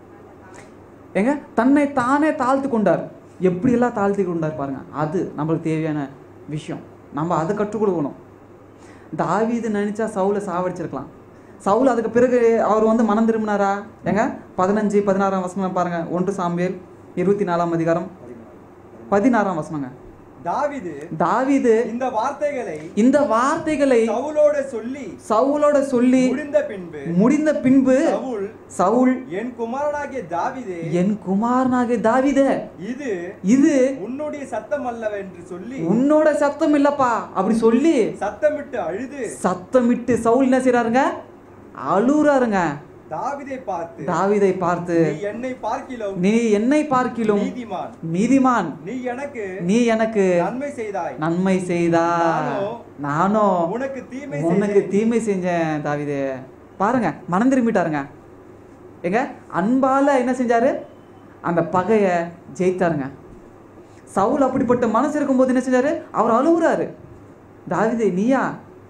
A: ஏங்க தன்னை தானே தாழ்த்தி கொண்டார் எப்படியெல்லாம் தாழ்த்தி கொண்டார் பாருங்க அது நம்மளுக்கு தேவையான விஷயம் நம்ம அதை கற்றுக் கொடுக்கணும் தாவீது நினைச்சா சவுலை சாவடிச்சிருக்கலாம் சவுல் அதுக்கு பிறகு அவர் வந்து மனம் திரும்பினாரா ஏங்க பதினஞ்சு பதினாறாம் வசனம் பாருங்க ஒன்று சாம்பியல் இருபத்தி நாலாம் அதிகாரம் பதினாறாம் வசனங்க
B: தாவீது
A: தாவீது
B: இந்த வார்த்தைகளை
A: இந்த வார்த்தைகளை
B: சவுலோட சொல்லி
A: சவுலோட சொல்லி
B: முடிந்த பின்பு
A: முடிந்த பின்பு
B: சவுல்
A: சவுல்
B: என் குமாரனாகிய தாவீதே
A: என் குமாரனாகிய தாவீதே
B: இது
A: இது
B: உன்னுடைய சத்தம் அல்லவென்று சொல்லி
A: உன்னோட சத்தம் இல்லப்பா அப்படி சொல்லி
B: சத்தமிட்டு அழுது
A: சத்தமிட்டு சவுல் என்ன செய்றாருங்க அழுறாருங்க
B: தாவீதை பார்த்து
A: தாவீதை பார்த்து
B: நீ என்னை பார்க்கிலும்
A: நீ என்னை பார்க்கிலும்
B: நீதிமான்
A: நீதிமான்
B: நீ எனக்கு
A: நீ எனக்கு
B: நன்மை செய்தாய்
A: நன்மை செய்தா
B: நானோ
A: நானோ
B: உனக்கு தீமை
A: உனக்கு
B: செய்தேன்
A: தீமை செஞ்சேன் தாவீதே பாருங்க மனம் திரும்பிட்டாருங்க எங்க அன்பால என்ன செஞ்சாரு அந்த பகைய ஜெயித்தாருங்க சவுல் அப்படிப்பட்ட மனசு இருக்கும்போது என்ன செஞ்சாரு அவர் அழுகுறாரு தாவீதே நீயா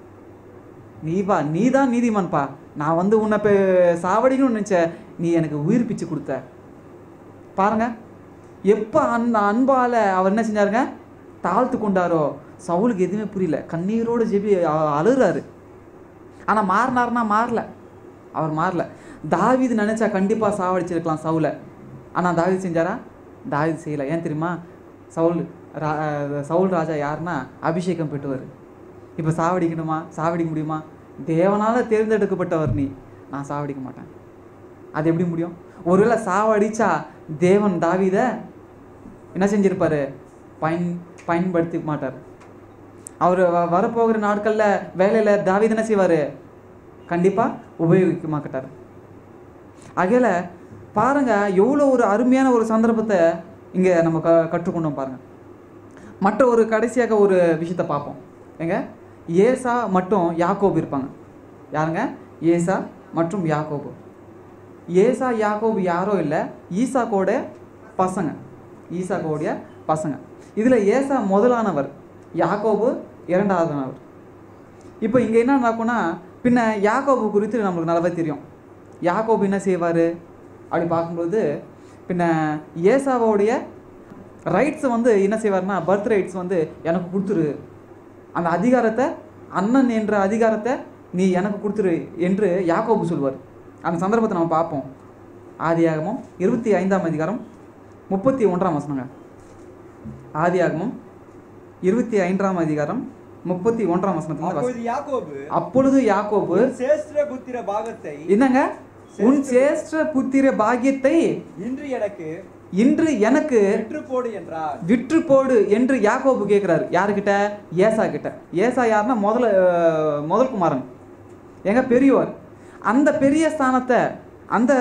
A: நீவா நீ தான் நீதிமான்ப்பா நான் வந்து உன்னை இப்போ சாவடிக்கணும்னு நினச்சேன் நீ எனக்கு உயிர் பிச்சு கொடுத்த பாருங்க எப்போ அந்த அன்பால் அவர் என்ன செஞ்சாருங்க தாழ்த்து கொண்டாரோ சவுலுக்கு எதுவுமே புரியல கண்ணீரோட ஜெபி அ- அழுறாரு ஆனால் மாறினார்னா மாறல அவர் மாறல தாவீது நினச்சா கண்டிப்பாக சாவடிச்சிருக்கலாம் சவுலை ஆனால் தாவீது செஞ்சாரா தாவீது செய்யலை ஏன் தெரியுமா சவுல் ரா சவுல் ராஜா யாருன்னா அபிஷேகம் பெற்றவர் இப்போ சாவடிக்கணுமா சாவடிக்க முடியுமா தேவனால் தேர்ந்தெடுக்கப்பட்டவர் நீ நான் சாவடிக்க மாட்டேன் அது எப்படி முடியும் ஒருவேளை சாவடிச்சா தேவன் தாவீத என்ன செஞ்சிருப்பாரு பயன் பயன்படுத்திக்க மாட்டார் அவர் வ- வரப்போகிற நாட்களில் வேலையில் தாவீது என்ன செய்வார் கண்டிப்பாக உபயோகிக்க மாட்டார் ஆகையில பாருங்க எவ்வளோ ஒரு அருமையான ஒரு சந்தர்ப்பத்தை இங்கே நம்ம க கற்றுக்கொண்டோம் பாருங்க மற்ற ஒரு கடைசியாக ஒரு விஷயத்தை பார்ப்போம் எங்க ஏசா மற்றும் யாக்கோபு இருப்பாங்க யாருங்க ஏசா மற்றும் யாக்கோபு ஏசா யாக்கோபு யாரோ இல்லை ஈசாக்கோட பசங்க ஈசாக்கோடைய பசங்க இதில் ஏசா முதலானவர் யாக்கோபு இரண்டாவதானவர் இப்போ இங்கே என்ன நடக்கும்னா பின்ன யாக்கோபு குறித்து நம்மளுக்கு நல்லாவே தெரியும் யாக்கோபு என்ன செய்வார் அப்படி பார்க்கும்போது பின்ன ஏசாவோடைய ரைட்ஸை வந்து என்ன செய்வார்னா பர்த் ரைட்ஸ் வந்து எனக்கு கொடுத்துரு அந்த அதிகாரத்தை அண்ணன் என்ற அதிகாரத்தை நீ எனக்கு கொடுத்துரு என்று யாக்கோபு சொல்வார் அந்த சந்தர்ப்பத்தை நம்ம பார்ப்போம் ஆதியாகமம் இருபத்தி ஐந்தாம் அதிகாரம் முப்பத்தி ஒன்றாம் வசனங்க ஆதியாகமம் இருபத்தி ஐந்தாம் அதிகாரம் முப்பத்தி ஒன்றாம் வசனத்துல இருந்து
B: அப்பொழுது யாக்கோபு
A: வாசி- அப்பொழுது யாக்கோபு
B: உன் சேஷ்ட புத்திர பாகத்தை
A: என்னங்க உன் சேஷ்ட புத்திர பாக்கியத்தை
B: இன்று எனக்கு
A: இன்று எனக்கு
B: விற்று போடு என்றார்
A: விற்று போடு என்று யாக்கோபு கேட்குறாரு யாருக்கிட்ட ஏசா கிட்ட ஏசா யாருன்னா முதல்ல அஹ், முதல் குமாரன் எங்க பெரியவர் அந்த பெரிய ஸ்தானத்தை அந்த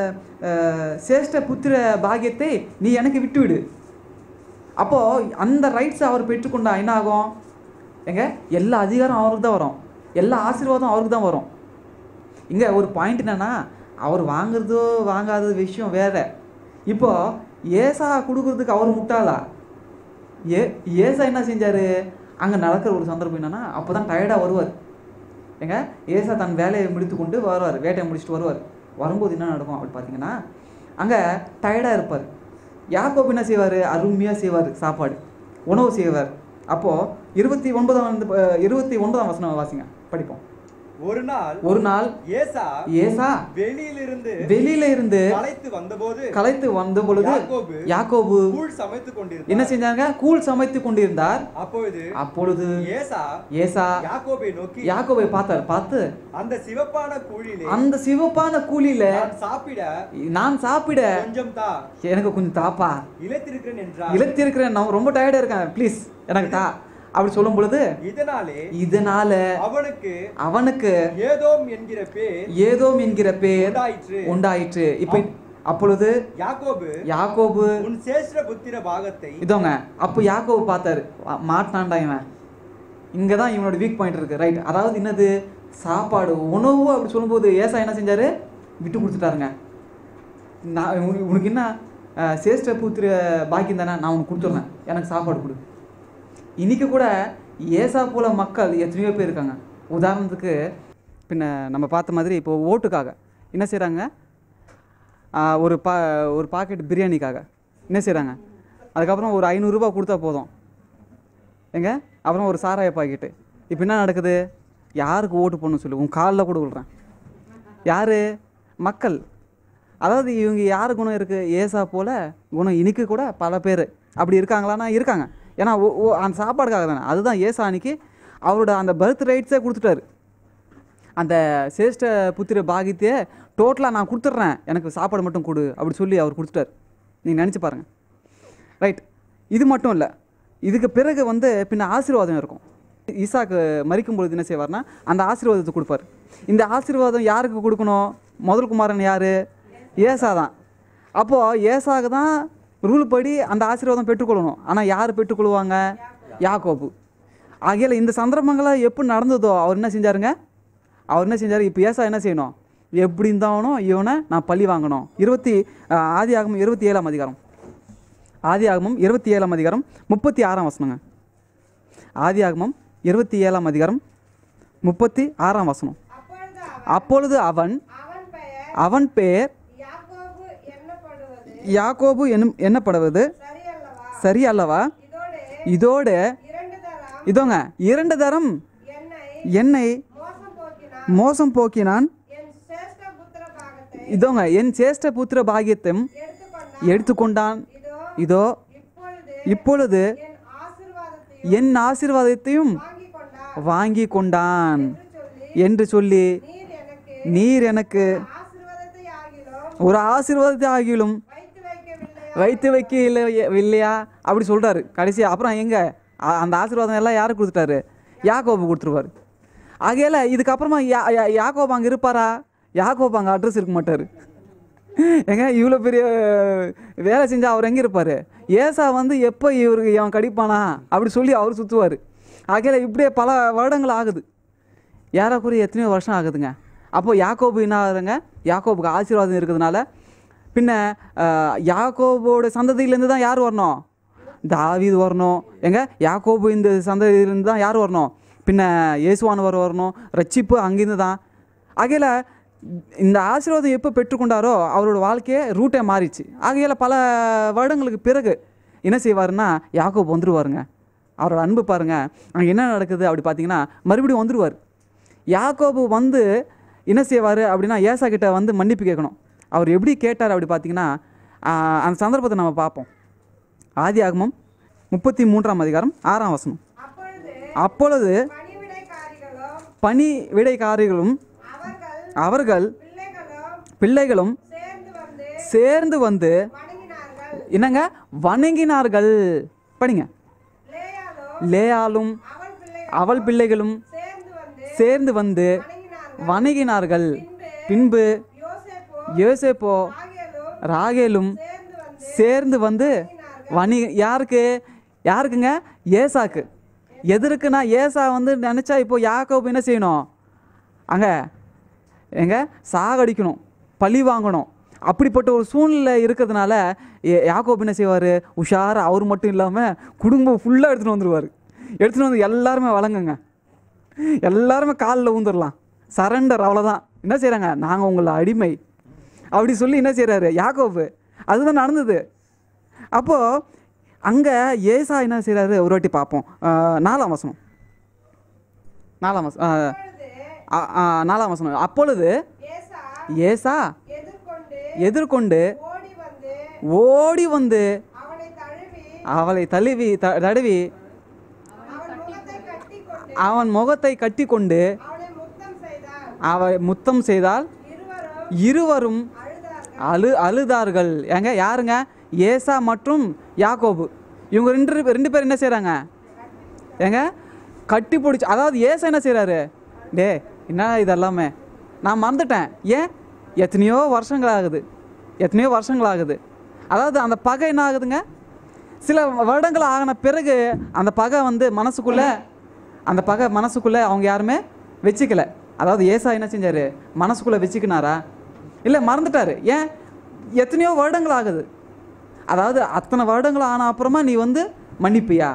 A: அஹ், சேஷ்ட புத்திர பாக்கியத்தை நீ எனக்கு விட்டு விடு அப்போ அந்த ரைட்ஸ் அவர் பெற்றுக்கொண்டா என்ன ஆகும் எங்க எல்லா அதிகாரம் அவருக்கு தான் வரும் எல்லா ஆசீர்வாதம் அவருக்கு தான் வரும் இங்கே ஒரு பாயிண்ட் என்னன்னா அவர் வாங்குறதோ வாங்காத விஷயம் வேற இப்போ ஏசா கொடுக்கறதுக்கு அவர் முட்டாளா ஏ ஏசா என்ன செஞ்சாரு அங்கே நடக்கிற ஒரு சந்தர்ப்பம் என்னன்னா அப்போ தான் டயர்டாக வருவார் ஏங்க ஏசா தன் வேலையை முடித்து கொண்டு வருவார் வேட்டையை முடிச்சுட்டு வருவார் வரும்போது என்ன நடக்கும் அப்படி பார்த்தீங்கன்னா அங்கே டயர்டாக இருப்பார் யாக்கோபு என்ன செய்வார் அருமையாக செய்வார் சாப்பாடு உணவு செய்வார் அப்போது இருபத்தி ஒன்பதாம் வந்து அஹ், இருபத்தி ஒன்பதாம் வசனம் வாசிங்க படிப்போம்
B: ஒரு நாள்
A: ஒரு நாள்
B: ஏசா
A: ஏசா
B: வெளியிலிருந்து
A: வெளியில இருந்து
B: களைத்து வந்தபோது
A: கலைத்து வந்த பொழுது
B: யாக்கோபு
A: யாக்கோபு
B: கூழ் சமைத்துக் கொண்டிருந்தார்
A: என்ன செஞ்சாங்க கூழ் சமைத்து கொண்டிருந்தார்
B: அப்பொழுது
A: அப்பொழுது
B: ஏசா
A: ஏசா
B: யாக்கோபை நோக்கி
A: யாக்கோபை பார்த்தார் பார்த்து
B: அந்த சிவப்பான கூழிலே
A: அந்த சிவப்பான கூலியில
B: நான் சாப்பிட
A: நான் சாப்பிட
B: கொஞ்சம் தா
A: எனக்கு கொஞ்சம் தாப்பா
B: இழைத்திருக்கிறேன் என்றார்
A: இழுத்திருக்கிறேன் நான் ரொம்ப டயர்டா இருக்கேன் ப்ளீஸ் எனக்கு தா அப்படி சொல்லும் பொழுது
B: இதனாலே
A: இதனால
B: அவனுக்கு
A: அவனுக்கு
B: ஏதோம் என்கிற பேர்
A: ஏதோம் என்கிற பேர்
B: உண்டாயிற்று
A: உண்டாயிற்று இப்ப அப்பொழுது
B: யாக்கோபு
A: யாக்கோபு
B: உன் சேஷ்ட புத்திர பாகத்தை
A: இதோங்க அப்போ யாக்கோபு பார்த்தாரு வா- மாட்டான்டா இவன் இங்கே தான் இவனோட வீக் பாயிண்ட் இருக்கு ரைட் அதாவது என்னது சாப்பாடு உணவு அப்படி சொல்லும்போது ஏசா என்ன செஞ்சாரு விட்டு கொடுத்துட்டாருங்க நான் உனக்கு உனக்கு என்ன அஹ், சேஷ்ட புத்திர பாக்கியம் தானே நான் உனக்கு கொடுத்துட்றேன் எனக்கு சாப்பாடு கொடு இன்னைக்கு கூட ஏசா போல மக்கள் எத்தனையோ பேர் இருக்காங்க உதாரணத்துக்கு பின்ன நம்ம பார்த்த மாதிரி இப்போ ஓட்டுக்காக என்ன செய்கிறாங்க ஒரு பா ஒரு பாக்கெட் பிரியாணிக்காக என்ன செய்கிறாங்க அதுக்கப்புறம் ஒரு ஐநூறுரூபா கொடுத்தா போதும் எங்க அப்புறம் ஒரு சாராய பாக்கெட்டு இப்போ என்ன நடக்குது யாருக்கு ஓட்டு போடணும்னு சொல்லி உன் காலில் கூட விடுறேன் யார் மக்கள் அதாவது இவங்க யார் குணம் இருக்குது ஏசா போல குணம் இன்னைக்கு கூட பல பேர் அப்படி இருக்காங்களான்னா இருக்காங்க ஏன்னா ஒ- ஒ- அந்த சாப்பாடுக்காக தானே அதுதான் ஏசா அன்னைக்கு அவரோட அந்த பர்த் ரைட்ஸே கொடுத்துட்டாரு அந்த சிரேஷ்ட புத்திர பாகியத்தையே டோட்டலாக நான் கொடுத்துட்றேன் எனக்கு சாப்பாடு மட்டும் கொடு அப்படி சொல்லி அவர் கொடுத்துட்டார் நீங்கள் நினச்சி பாருங்கள் ரைட் இது மட்டும் இல்லை இதுக்கு பிறகு வந்து பின்ன ஆசீர்வாதம் இருக்கும் ஈசாக்கு மறிக்கும் பொழுது என்ன செய்வார்னா அந்த ஆசீர்வாதத்தை கொடுப்பார் இந்த ஆசீர்வாதம் யாருக்கு கொடுக்கணும் முதல் குமாரன் யார் ஏசா தான் அப்போது ஏசாக்கு தான் ரூல் படி அந்த ஆசீர்வாதம் பெற்றுக்கொள்ளணும் ஆனால் யார் பெற்றுக்கொள்வாங்க யாக்கோபு ஆகையால் இந்த சந்தர்ப்பங்களை எப்படி நடந்ததோ அவர் என்ன செஞ்சாருங்க அவர் என்ன செஞ்சார் இப்போ ஏசா என்ன செய்யணும் எப்படி இருந்தாலும் இவனை நான் பழி வாங்கணும் இருபத்தி அஹ், ஆதி ஆகமம் இருபத்தி ஏழாம் அதிகாரம் ஆதி ஆகமம் இருபத்தி ஏழாம் அதிகாரம் முப்பத்தி ஆறாம் வசனங்க ஆதி ஆகமம் இருபத்தி ஏழாம் அதிகாரம் முப்பத்தி ஆறாம் வசனம்
C: அப்பொழுது அவன்
A: அப்பொழுது அவன்
C: அவன் பெயர்
A: அவன் பேர்
C: யாக்கோபு எண்ணப்படுவது
A: யாக்கோபு என்னும் என்னப்படுவது
C: சரியல்லவா
A: சரி அல்லவா
C: இதோடு
A: இதோடு
C: இரண்டு தரம்
A: இதோங்க இரண்டு தரம்
C: என்னை
A: என்னை
C: மோசம் போக்கினான்
A: மோசம் போக்கினான்
C: என் சிரேஷ்ட புத்திர பாகத்தை
A: இதோங்க என் சேஷ்ட புத்திர பாகியத்தையும்
C: எடுத்துக்கொண்டான்
A: எடுத்துக்கொண்டான்
C: இதோ
A: இதோ
C: இப்பொழுது
A: இப்பொழுது
C: என் ஆசீர்வாதத்தையும்
A: என் ஆசீர்வாதத்தையும்
C: வாங்கிக் கொண்டான்
A: வாங்கி கொண்டான்
C: என்று சொல்லி
A: என்று சொல்லி
C: நீர் எனக்கு
A: நீர் எனக்கு
C: ஆசீர்வாதத்தை ஆகிலும்
A: ஒரு ஆசீர்வாதத்தை ஆகிலும்
C: வைத்து வைக்கவில்லையா
A: வைத்து வைக்க இல்லை இல்லையா அப்படி சொல்கிறாரு கடைசி அப்புறம் எங்க அ- அந்த ஆசீர்வாதம் எல்லாம் யாருக்கு கொடுத்துட்டாரு யாக்கோபு கொடுத்துருவாரு ஆகையால இதுக்கப்புறமா யா யா- யாக்கோபு அங்கே இருப்பாரா யாக்கோபு அங்கே அட்ரஸ் இருக்க மாட்டார் ஏங்க இவ்வளோ பெரிய வேலை செஞ்சால் அவர் எங்கே இருப்பார் ஏசா வந்து எப்போ இவருக்கு அவன் கடிப்பானா அப்படி சொல்லி அவர் சுற்றுவார் ஆகையால இப்படியே பல வருடங்கள் ஆகுது ஏறக்குறைய எத்தனையோ வருஷம் ஆகுதுங்க அப்போது யாக்கோபு என்ன ஆகுதுங்க யாக்கோபுக்கு ஆசீர்வாதம் இருக்கிறதுனால பின்ன அஹ், யாக்கோபோட சந்ததியிலேருந்து தான் யார் வரணும் தாவீது வரணும் எங்க யாக்கோபு இந்த சந்ததியிலேருந்து தான் யார் வரணும் பின்ன இயேசுவானவர் வரணும் ரட்சிப்பு அங்கேருந்து தான் ஆகையில் இந்த ஆசீர்வாதம் எப்போ பெற்றுக்கொண்டாரோ அவரோட வாழ்க்கையே ரூட்டே மாறிச்சு ஆகையால் பல வருடங்களுக்கு பிறகு என்ன செய்வாருன்னா யாக்கோபு வந்துருவாருங்க அவரோட அன்பு பாருங்க அங்கே என்ன நடக்குது அப்படி பார்த்தீங்கன்னா மறுபடியும் வந்துருவார் யாக்கோபு வந்து என்ன செய்வார் அப்படின்னா ஏசா கிட்ட வந்து மன்னிப்பு கேட்கணும் அவர் எப்படி கேட்டார் அப்படி பார்த்தீங்கன்னா ஆஹ், அந்த சந்தர்ப்பத்தை நம்ம பார்ப்போம் ஆதி ஆகமம் முப்பத்தி மூன்றாம் அதிகாரம் ஆறாம் வசனம்
C: அப்பொழுது
A: அப்பொழுது
C: பணிவிடைக்காரிகளும்
A: பணி விடைக்காரிகளும்
C: அவர்கள்
A: அவர்கள்
C: பிள்ளைகளும்
A: பிள்ளைகளும்
C: சேர்ந்து வந்து
A: சேர்ந்து வந்து
C: வணங்கினார்கள்
A: என்னங்க வணங்கினார்கள் படிங்க
C: லேயாலும்
A: லேயாலும்
C: அவள் பிள்ளை
A: அவள் பிள்ளைகளும்
C: சேர்ந்து வந்து
A: சேர்ந்து வந்து
C: வணங்கினார்கள்
A: வணங்கினார்கள்
C: பின்பு
A: பின்பு
C: யோசேப்போ
A: யோசேப்போ
C: ஆகியோரும்
A: ராகேலும்
C: சேர்ந்து வந்து
A: சேர்ந்து வந்து வணி யாருக்கு யாருக்குங்க ஏசாக்கு எதற்குன்னா ஏசா வந்து நினச்சா இப்போ யாக்கோபு என்ன செய்யணும் அங்கே எங்க சாகடிக்கணும் பழி வாங்கணும் அப்படிப்பட்ட ஒரு சூழ்நிலை இருக்கிறதுனால ஏ- யாக்கோபு என்ன செய்வார் உஷாரா அவர் மட்டும் இல்லாமல் குடும்பம் ஃபுல்லாக எடுத்துகிட்டு வந்துடுவார் எடுத்துகிட்டு வந்து எல்லாருமே வழங்குங்க எல்லாருமே காலில் ஊந்துடலாம் சரண்டர் அவ்வளோதான் என்ன செய்கிறாங்க நாங்கள் உங்களை அடிமை அப்படி சொல்லி என்ன செய்கிறாரு யாக்கோபு அதுதான் நடந்தது அப்போது அங்கே ஏசா என்ன செய்கிறாரு ஒரு வாட்டி பார்ப்போம் ஆஹ் நாலாம் வசனம் நாலாம் வசனம் ஆஹ்
C: அப்பொழுது
A: ஆ- ஆ, நாலாம் வசனம் அப்பொழுது
C: ஏசா
A: ஏசா
C: எதிர்கொண்டு
A: எதிர்கொண்டு
C: ஓடி வந்து
A: ஓடி வந்து
C: அவனை தழுவி
A: அவளை தழுவி த தடவி
C: அவன் முகத்தை கட்டி கொண்டு
A: அவன் முகத்தை கட்டி கொண்டு
C: அவனை முத்தம் செய்தார்
A: அவ முத்தம் செய்தால்
C: இருவரும்
A: இருவரும்
C: அழுதார்கள்
A: அழு அழுதார்கள் ஏங்க யாருங்க ஏசா மற்றும் யாக்கோபு இவங்க ரெண்டு ரெண்டு பேர் என்ன செய்கிறாங்க ஏங்க கட்டி பிடிச்சி அதாவது ஏசா என்ன செய்கிறாரு டே என்ன இது எல்லாமே நான் மறந்துட்டேன் ஏன் எத்தனையோ வருஷங்கள் ஆகுது எத்தனையோ வருஷங்கள் ஆகுது அதாவது அந்த பகை என்ன ஆகுதுங்க சில வருடங்கள் ஆகின பிறகு அந்த பகை வந்து மனசுக்குள்ளே அந்த பகை மனசுக்குள்ளே அவங்க யாருமே வச்சுக்கல அதாவது ஏசா என்ன செஞ்சார் மனசுக்குள்ளே வச்சுக்கினாரா இல்லை மறந்துட்டாரு ஏன் எத்தனையோ வருடங்கள் ஆகுது அதாவது அத்தனை வருடங்கள் ஆன அப்புறமா நீ வந்து மன்னிப்பியா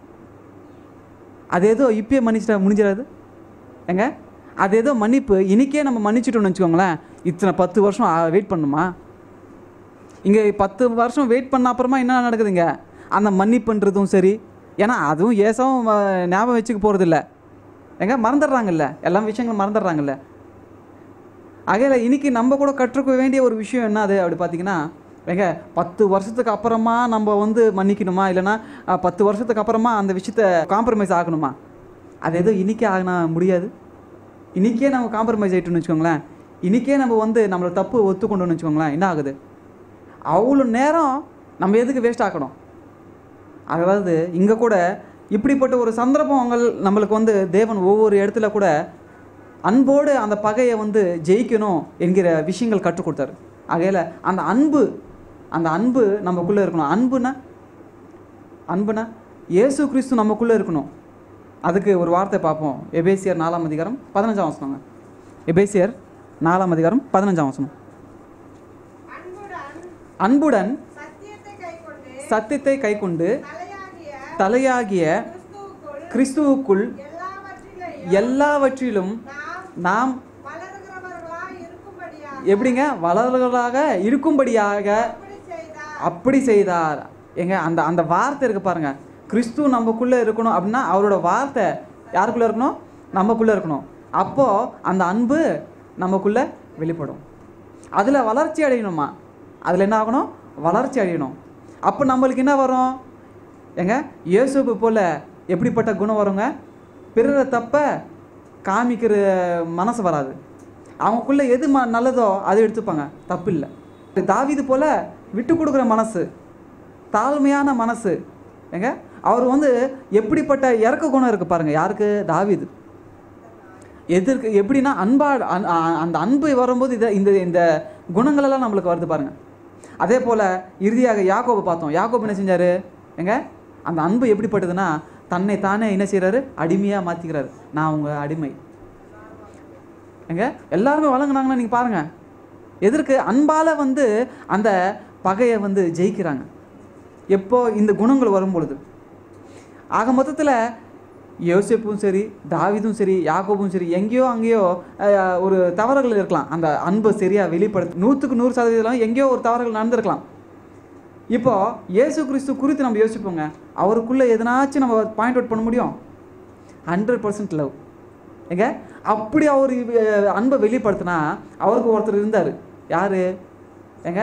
A: அது ஏதோ இப்பயே மன்னிச்சிட்டா முடிஞ்சிடாது ஏங்க அது ஏதோ மன்னிப்பு இன்னைக்கே நம்ம மன்னிச்சிட்டோம்னு வச்சுக்கோங்களேன் இத்தனை பத்து வருஷம் வெயிட் பண்ணுமா இங்கே பத்து வருஷம் வெயிட் பண்ண அப்புறமா என்ன நடக்குதுங்க அந்த மன்னிப்புன்றதும் சரி ஏன்னா அதுவும் ஏசாவும் அஹ், ஞாபகம் வச்சுக்க போகிறதில்ல எங்க மறந்துடுறாங்கல்ல எல்லா விஷயங்களும் மறந்துடுறாங்கல்ல ஆகையில் இன்னைக்கு நம்ம கூட கற்றுக்க வேண்டிய ஒரு விஷயம் என்னது அப்படி பார்த்தீங்கன்னா ஏங்க பத்து வருஷத்துக்கு அப்புறமா நம்ம வந்து மன்னிக்கணுமா இல்லைன்னா அஹ், பத்து வருஷத்துக்கு அப்புறமா அந்த விஷயத்த காம்ப்ரமைஸ் ஆகணுமா அது எதுவும் இன்றைக்கே ஆகினா முடியாது இன்றைக்கே நம்ம காம்ப்ரமைஸ் ஆகிட்டோம்னு வச்சுக்கோங்களேன் இன்றைக்கே நம்ம வந்து நம்மளோட தப்பு ஒத்துக்கொண்டோம்னு வச்சுக்கோங்களேன் என்ன ஆகுது அவ்வளோ நேரம் நம்ம எதுக்கு வேஸ்ட் ஆக்கணும் அதாவது இங்கே கூட இப்படிப்பட்ட ஒரு சந்தர்ப்பங்கள் நம்மளுக்கு வந்து தேவன் ஒவ்வொரு இடத்துல கூட அன்போடு அந்த பகையை வந்து ஜெயிக்கணும் என்கிற விஷயங்கள் கற்றுக் கொடுத்தாரு ஆகையில் அந்த அன்பு அந்த அன்பு நமக்குள்ளே இருக்கணும் அன்புனா அன்புனா இயேசு கிறிஸ்து நமக்குள்ளே இருக்கணும் அதுக்கு ஒரு வார்த்தை பார்ப்போம் எபேசியர் நாலாம் அதிகாரம் பதினஞ்சாம் வசனங்க எபேசியர் நாலாம் அதிகாரம் பதினஞ்சாம் வசனம்
C: அன்புடன்
A: அன்புடன்
C: சத்தியத்தை கைக்கொண்டு
A: சத்தியத்தை கைக்கொண்டு
C: தலையாகிய
A: தலையாகிய
C: கிறிஸ்துவுக்குள்
A: கிறிஸ்துவுக்குள்
C: எல்லாவற்றிலேயும்
A: எல்லாவற்றிலும்
C: நாம்
A: நாம்
C: வளருகிறவர்களாய் இருக்கும்படியாக
A: எப்படிங்க வளர்களாக இருக்கும்படியாக
C: அப்படி செய்தார்
A: அப்படி செய்தார் ஏங்க அந்த அந்த வார்த்தை இருக்கு பாருங்க கிறிஸ்து நமக்குள்ளே இருக்கணும் அப்படின்னா அவரோட வார்த்தை யாருக்குள்ளே இருக்கணும் நமக்குள்ளே இருக்கணும் அப்போது அந்த அன்பு நமக்குள்ளே வெளிப்படும் அதில் வளர்ச்சி அடையணுமா அதில் என்ன ஆகணும் வளர்ச்சி அடையணும் அப்போ நம்மளுக்கு என்ன வரும் ஏங்க இயேசுப்பு போல் எப்படிப்பட்ட குணம் வருங்க பிறரை தப்ப காமிக்கிற மனசு வராது அவங்களுக்குள்ள எது ம நல்லதோ அதை எடுத்துப்பாங்க தப்பு இல்லை தாவிது போல் விட்டு கொடுக்குற மனசு தாழ்மையான மனசு ஏங்க அவர் வந்து எப்படிப்பட்ட இறக்க குணம் இருக்குது பாருங்கள் யாருக்கு தாவிது எதிர்க்கு எப்படின்னா அன்பா அன்- அ- அந்த அன்பு வரும்போது இதை இந்த இந்த குணங்களெல்லாம் நம்மளுக்கு வருது பாருங்க அதே போல் இறுதியாக யாக்கோபை பார்த்தோம் யாக்கோபு என்ன செஞ்சார் எங்க அந்த அன்பு எப்படிப்பட்டதுன்னா தன்னை தானே என்ன செய்கிறாரு அடிமையாக மாற்றிக்கிறாரு நான் உங்கள் அடிமை எங்க எல்லாருமே வழங்குனாங்கன்னா நீங்கள் பாருங்கள் எதற்கு அன்பால் வந்து அந்த பகையை வந்து ஜெயிக்கிறாங்க எப்போ இந்த குணங்கள் வரும் பொழுது ஆக மொத்தத்தில் யோசிப்பும் சரி தாவிதும் சரி யாக்கோபும் சரி எங்கேயோ அங்கேயோ அஹ், ஒரு தவறுகள் இருக்கலாம் அந்த அன்பை சரியாக வெளிப்படுத்த நூற்றுக்கு நூறு சதவீதம் எங்கேயோ ஒரு தவறுகள் நடந்திருக்கலாம் இப்போ இயேசு கிறிஸ்து குறித்து நம்ம யோசிப்போங்க அவருக்குள்ளே எதனாச்சும் நம்ம பாயிண்ட் அவுட் பண்ண முடியும் ஹண்ட்ரட் பர்சன்ட் லவ் ஏங்க அப்படி அவர் இவ- அன்பை வெளிப்படுத்தினா அவருக்கு ஒருத்தர் இருந்தார் யார் ஏங்க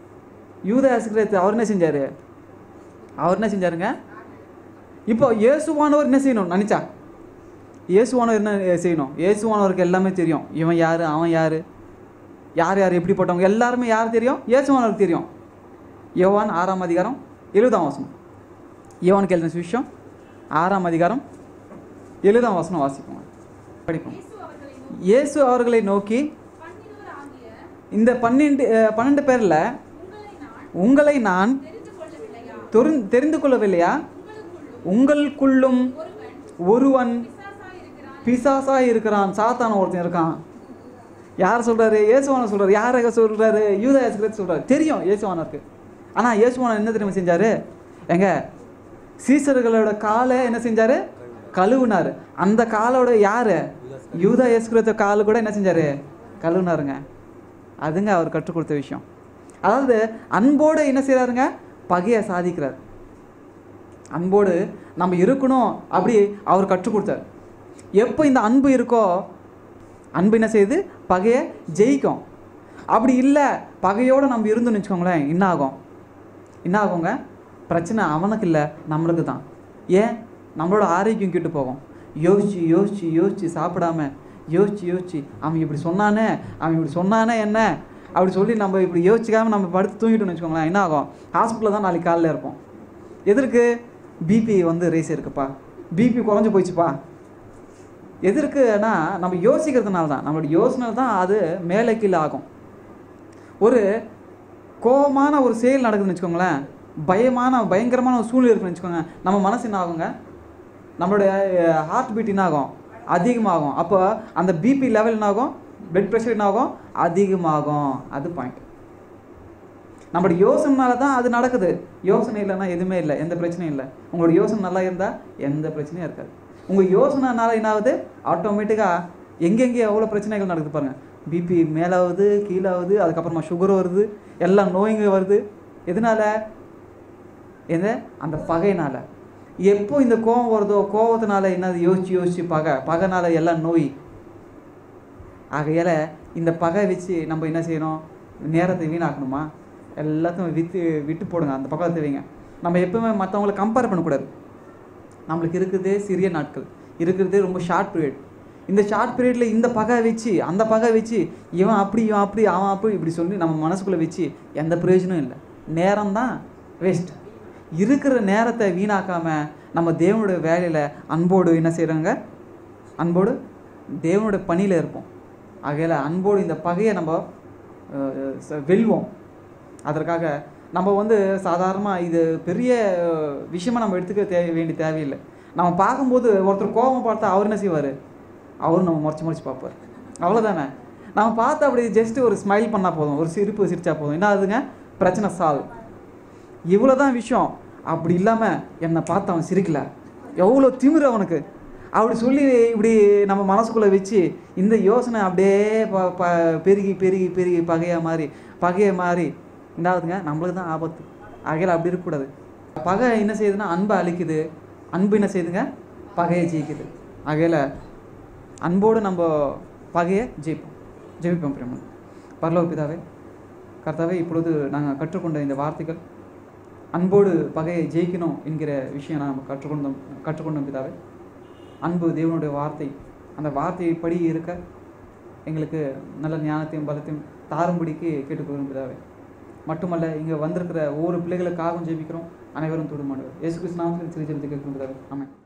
A: யூத ஆசிரியர் அவர் என்ன செஞ்சார் அவர் என்ன செஞ்சாருங்க இப்போ இயேசுவானவர் என்ன செய்யணும் நினச்சா இயேசுவானவர் என்ன செய்யணும் இயேசுவானவருக்கு எல்லாமே தெரியும் இவன் யார் அவன் யார் யார் யார் எப்படிப்பட்டவங்க எல்லாருமே யார் தெரியும் இயேசுவானவருக்கு தெரியும் யோவான் ஆறாம் அதிகாரம் எழுபதாம் வசனம் யோவானுக்கு எழுதின சுவிஷம் ஆறாம் அதிகாரம் எழுபதாம் வசனம் வாசிப்போம் படிப்போம்
D: இயேசு அவர்களை நோக்கி,
A: இயேசு அவர்களை நோக்கி
D: பன்னிருவராகிய
A: இந்த பன்னெண்டு அஹ், பன்னெண்டு பேரில்
D: உங்களை நான்
A: உங்களை நான்
D: தெரிந்து கொள்ளவில்லையா
A: தொரு- தெரிந்து கொள்ளவில்லையா
D: உங்களுக்குள்ளும்
A: உங்களுக்குள்ளும்
D: ஒருவன்
A: ஒருவன்
D: பிசாசாயிருக்கிறான்
A: பிசாசா இருக்கிறான் சாத்தான ஒருத்தன் இருக்கான் யார் சொல்றாரு இயேசுவான சொல்றாரு யார் சொல்றாரு யூதா இயேசுகிறிஸ்து சொல்றாரு தெரியும் இயேசுவானருக்கு ஆனா இயேசுவான என்ன தெரியுமா செஞ்சாரு எங்க சீசர்களோட காலை என்ன செஞ்சாரு கழுவுனாரு அந்த காலோட யாரு யூதா இயேசுகிறிஸ்து காலு கூட என்ன செஞ்சாரு கழுவுனாருங்க அதுங்க அவர் கற்றுக் கொடுத்த விஷயம் அதாவது அன்போடு என்ன செய்றாருங்க பகையை சாதிக்கிறார் அன்போடு நம்ம இருக்கணும் அப்படி அவர் கற்றுக் கொடுத்தார் எப்போ இந்த அன்பு இருக்கோ அன்பு என்ன செய்யுது பகையை ஜெயிக்கும் அப்படி இல்லை பகையோடு நம்ம இருந்தோம்னு வச்சுக்கோங்களேன் என்ன ஆகும் என்ன ஆகுங்க பிரச்சனை அவனுக்கு இல்லை நம்மளுக்கு தான் ஏன் நம்மளோட ஆரோக்கியம் கெட்டு போகும் யோசிச்சு யோசிச்சு யோசிச்சு சாப்பிடாம யோசிச்சு யோசிச்சு அவன் இப்படி சொன்னானே அவன் இப்படி சொன்னானே என்ன அப்படி சொல்லி நம்ம இப்படி யோசிச்சுக்காம நம்ம படுத்து தூங்கிட்டோம்னு வச்சுக்கோங்களேன் என்ன ஆகும் ஹாஸ்பிட்டலில் தான் நாளைக்கு காலையில் இருப்போம் எதற்கு பிபி வந்து ரேஸ் இருக்குப்பா பிபி குறைஞ்சு போயிடுச்சுப்பா எதற்குனா நம்ம யோசிக்கிறதுனால தான் நம்மளோட யோசனை தான் அது மேலே கீழே ஆகும் ஒரு கோபமான ஒரு செயல் நடக்குதுன்னு வச்சுக்கோங்களேன் பயமான பயங்கரமான ஒரு சூழ்நிலை இருக்குன்னு வச்சுக்கோங்க நம்ம மனசு என்ன ஆகுங்க நம்மளுடைய ஹார்ட் பீட் என்ன ஆகும் அதிகமாகும் அப்போ அந்த பிபி லெவல் என்ன ஆகும் பிளட் ப்ரெஷர் என்ன ஆகும் அதிகமாகும் அது பாயிண்ட் நம்மளோட யோசனைனால தான் அது நடக்குது யோசனை இல்லைன்னா எதுவுமே இல்லை எந்த பிரச்சனையும் இல்லை உங்களோட யோசனை நல்லா இருந்தால் எந்த பிரச்சனையும் இருக்காது உங்கள் யோசனைனால என்ன ஆகுது ஆட்டோமேட்டிக்காக எங்கெங்கே எவ்வளோ பிரச்சனைகள் நடக்குது பாருங்கள் பிபி மேலாகுது கீழாகுது அதுக்கப்புறமா சுகர் வருது எல்லாம் நோய்ங்க வருது எதனால எந்த அந்த பகையினால எப்போ இந்த கோபம் வருதோ கோபத்தினால என்னது யோசிச்சு யோசிச்சு பகை பகைனால எல்லாம் நோய் ஆகையால் இந்த பகை வச்சு நம்ம என்ன செய்யணும் நேரத்தை வீணாக்கணுமா எல்லாத்தையும் வித்து விட்டு போடுங்க அந்த பக்கத்தை வைங்க நம்ம எப்பவுமே மற்றவங்கள கம்பேர் பண்ணக்கூடாது நம்மளுக்கு இருக்கிறதே சிறிய நாட்கள் இருக்கிறதே ரொம்ப ஷார்ட் பீரியட் இந்த ஷார்ட் பீரியடில் இந்த பகை வச்சு அந்த பகை வச்சு இவன் அப்படி இவன் அப்படி அவன் அப்படி இப்படி சொல்லி நம்ம மனசுக்குள்ளே வச்சு எந்த பிரயோஜனம் இல்லை நேரம் தான் வேஸ்ட் இருக்கிற நேரத்தை வீணாக்காமல் நம்ம தேவனுடைய வேலையில் அன்போடு என்ன செய்கிறாங்க அன்போடு தேவனுடைய பணியில் இருப்போம் ஆகையில் அன்போடு இந்த பகையை நம்ம அஹ், ச- வெல்வோம் அதற்காக நம்ம வந்து சாதாரணமாக இது பெரிய அஹ், விஷயமா நம்ம எடுத்துக்க தேவை வேண்டிய தேவையில்லை நம்ம பார்க்கும்போது ஒருத்தர் கோபம் பார்த்தா அவர் என்ன செய்வார் அவரும் நம்ம முறைச்சி முறைச்சி பார்ப்பார் அவ்வளோதானே நம்ம பார்த்து அப்படி ஜஸ்ட் ஒரு ஸ்மைல் பண்ணால் போதும் ஒரு சிரிப்பு சிரிச்சா போதும் என்ன ஆகுதுங்க பிரச்சனை சால்வ் இவ்வளோ தான் விஷயம் அப்படி இல்லாமல் என்னை பார்த்து அவன் சிரிக்கல எவ்வளோ திமிரு அவனுக்கு அப்படி சொல்லி இப்படி நம்ம மனசுக்குள்ளே வச்சு இந்த யோசனை அப்படியே ப ப பெருகி பெருகி பெருகி பகையாக மாறி பகையை மாறி என்னாகுதுங்க நம்மளுக்கு தான் ஆபத்து ஆகையில் அப்படி இருக்கக்கூடாது பகை என்ன செய்யுதுன்னா அன்பை அழிக்குது அன்பு என்ன செய்யுதுங்க பகையை ஜெயிக்குது ஆகையில் அன்போடு நம்ம பகையை ஜெயிப்போம் ஜெயிப்போம் பிரம்மன் பரலோக பிதாவே கர்த்தாவே இப்பொழுது நாங்கள் கற்றுக்கொண்ட இந்த வார்த்தைகள் அன்போடு பகையை ஜெயிக்கணும் என்கிற விஷயம் நாம் கற்றுக்கொண்டோம் கற்றுக்கொண்டோம் பிதாவே அன்பு தேவனுடைய வார்த்தை அந்த வார்த்தைப்படி இருக்க எங்களுக்கு நல்ல ஞானத்தையும் பலத்தையும் தாரும்படிக்கு கேட்டுக்கொள்கிறோம் பிதாவே மட்டுமல்ல இங்கே வந்திருக்கிற ஒவ்வொரு பிள்ளைகளுக்காகவும் ஜெபிக்கிறோம் அனைவரும் தொடுமாடுவர் இயேசு கிறிஸ்து நாமத்தில் சிறு ஜெபித்து கேட்கிறோம் பிதாவே ஆமென்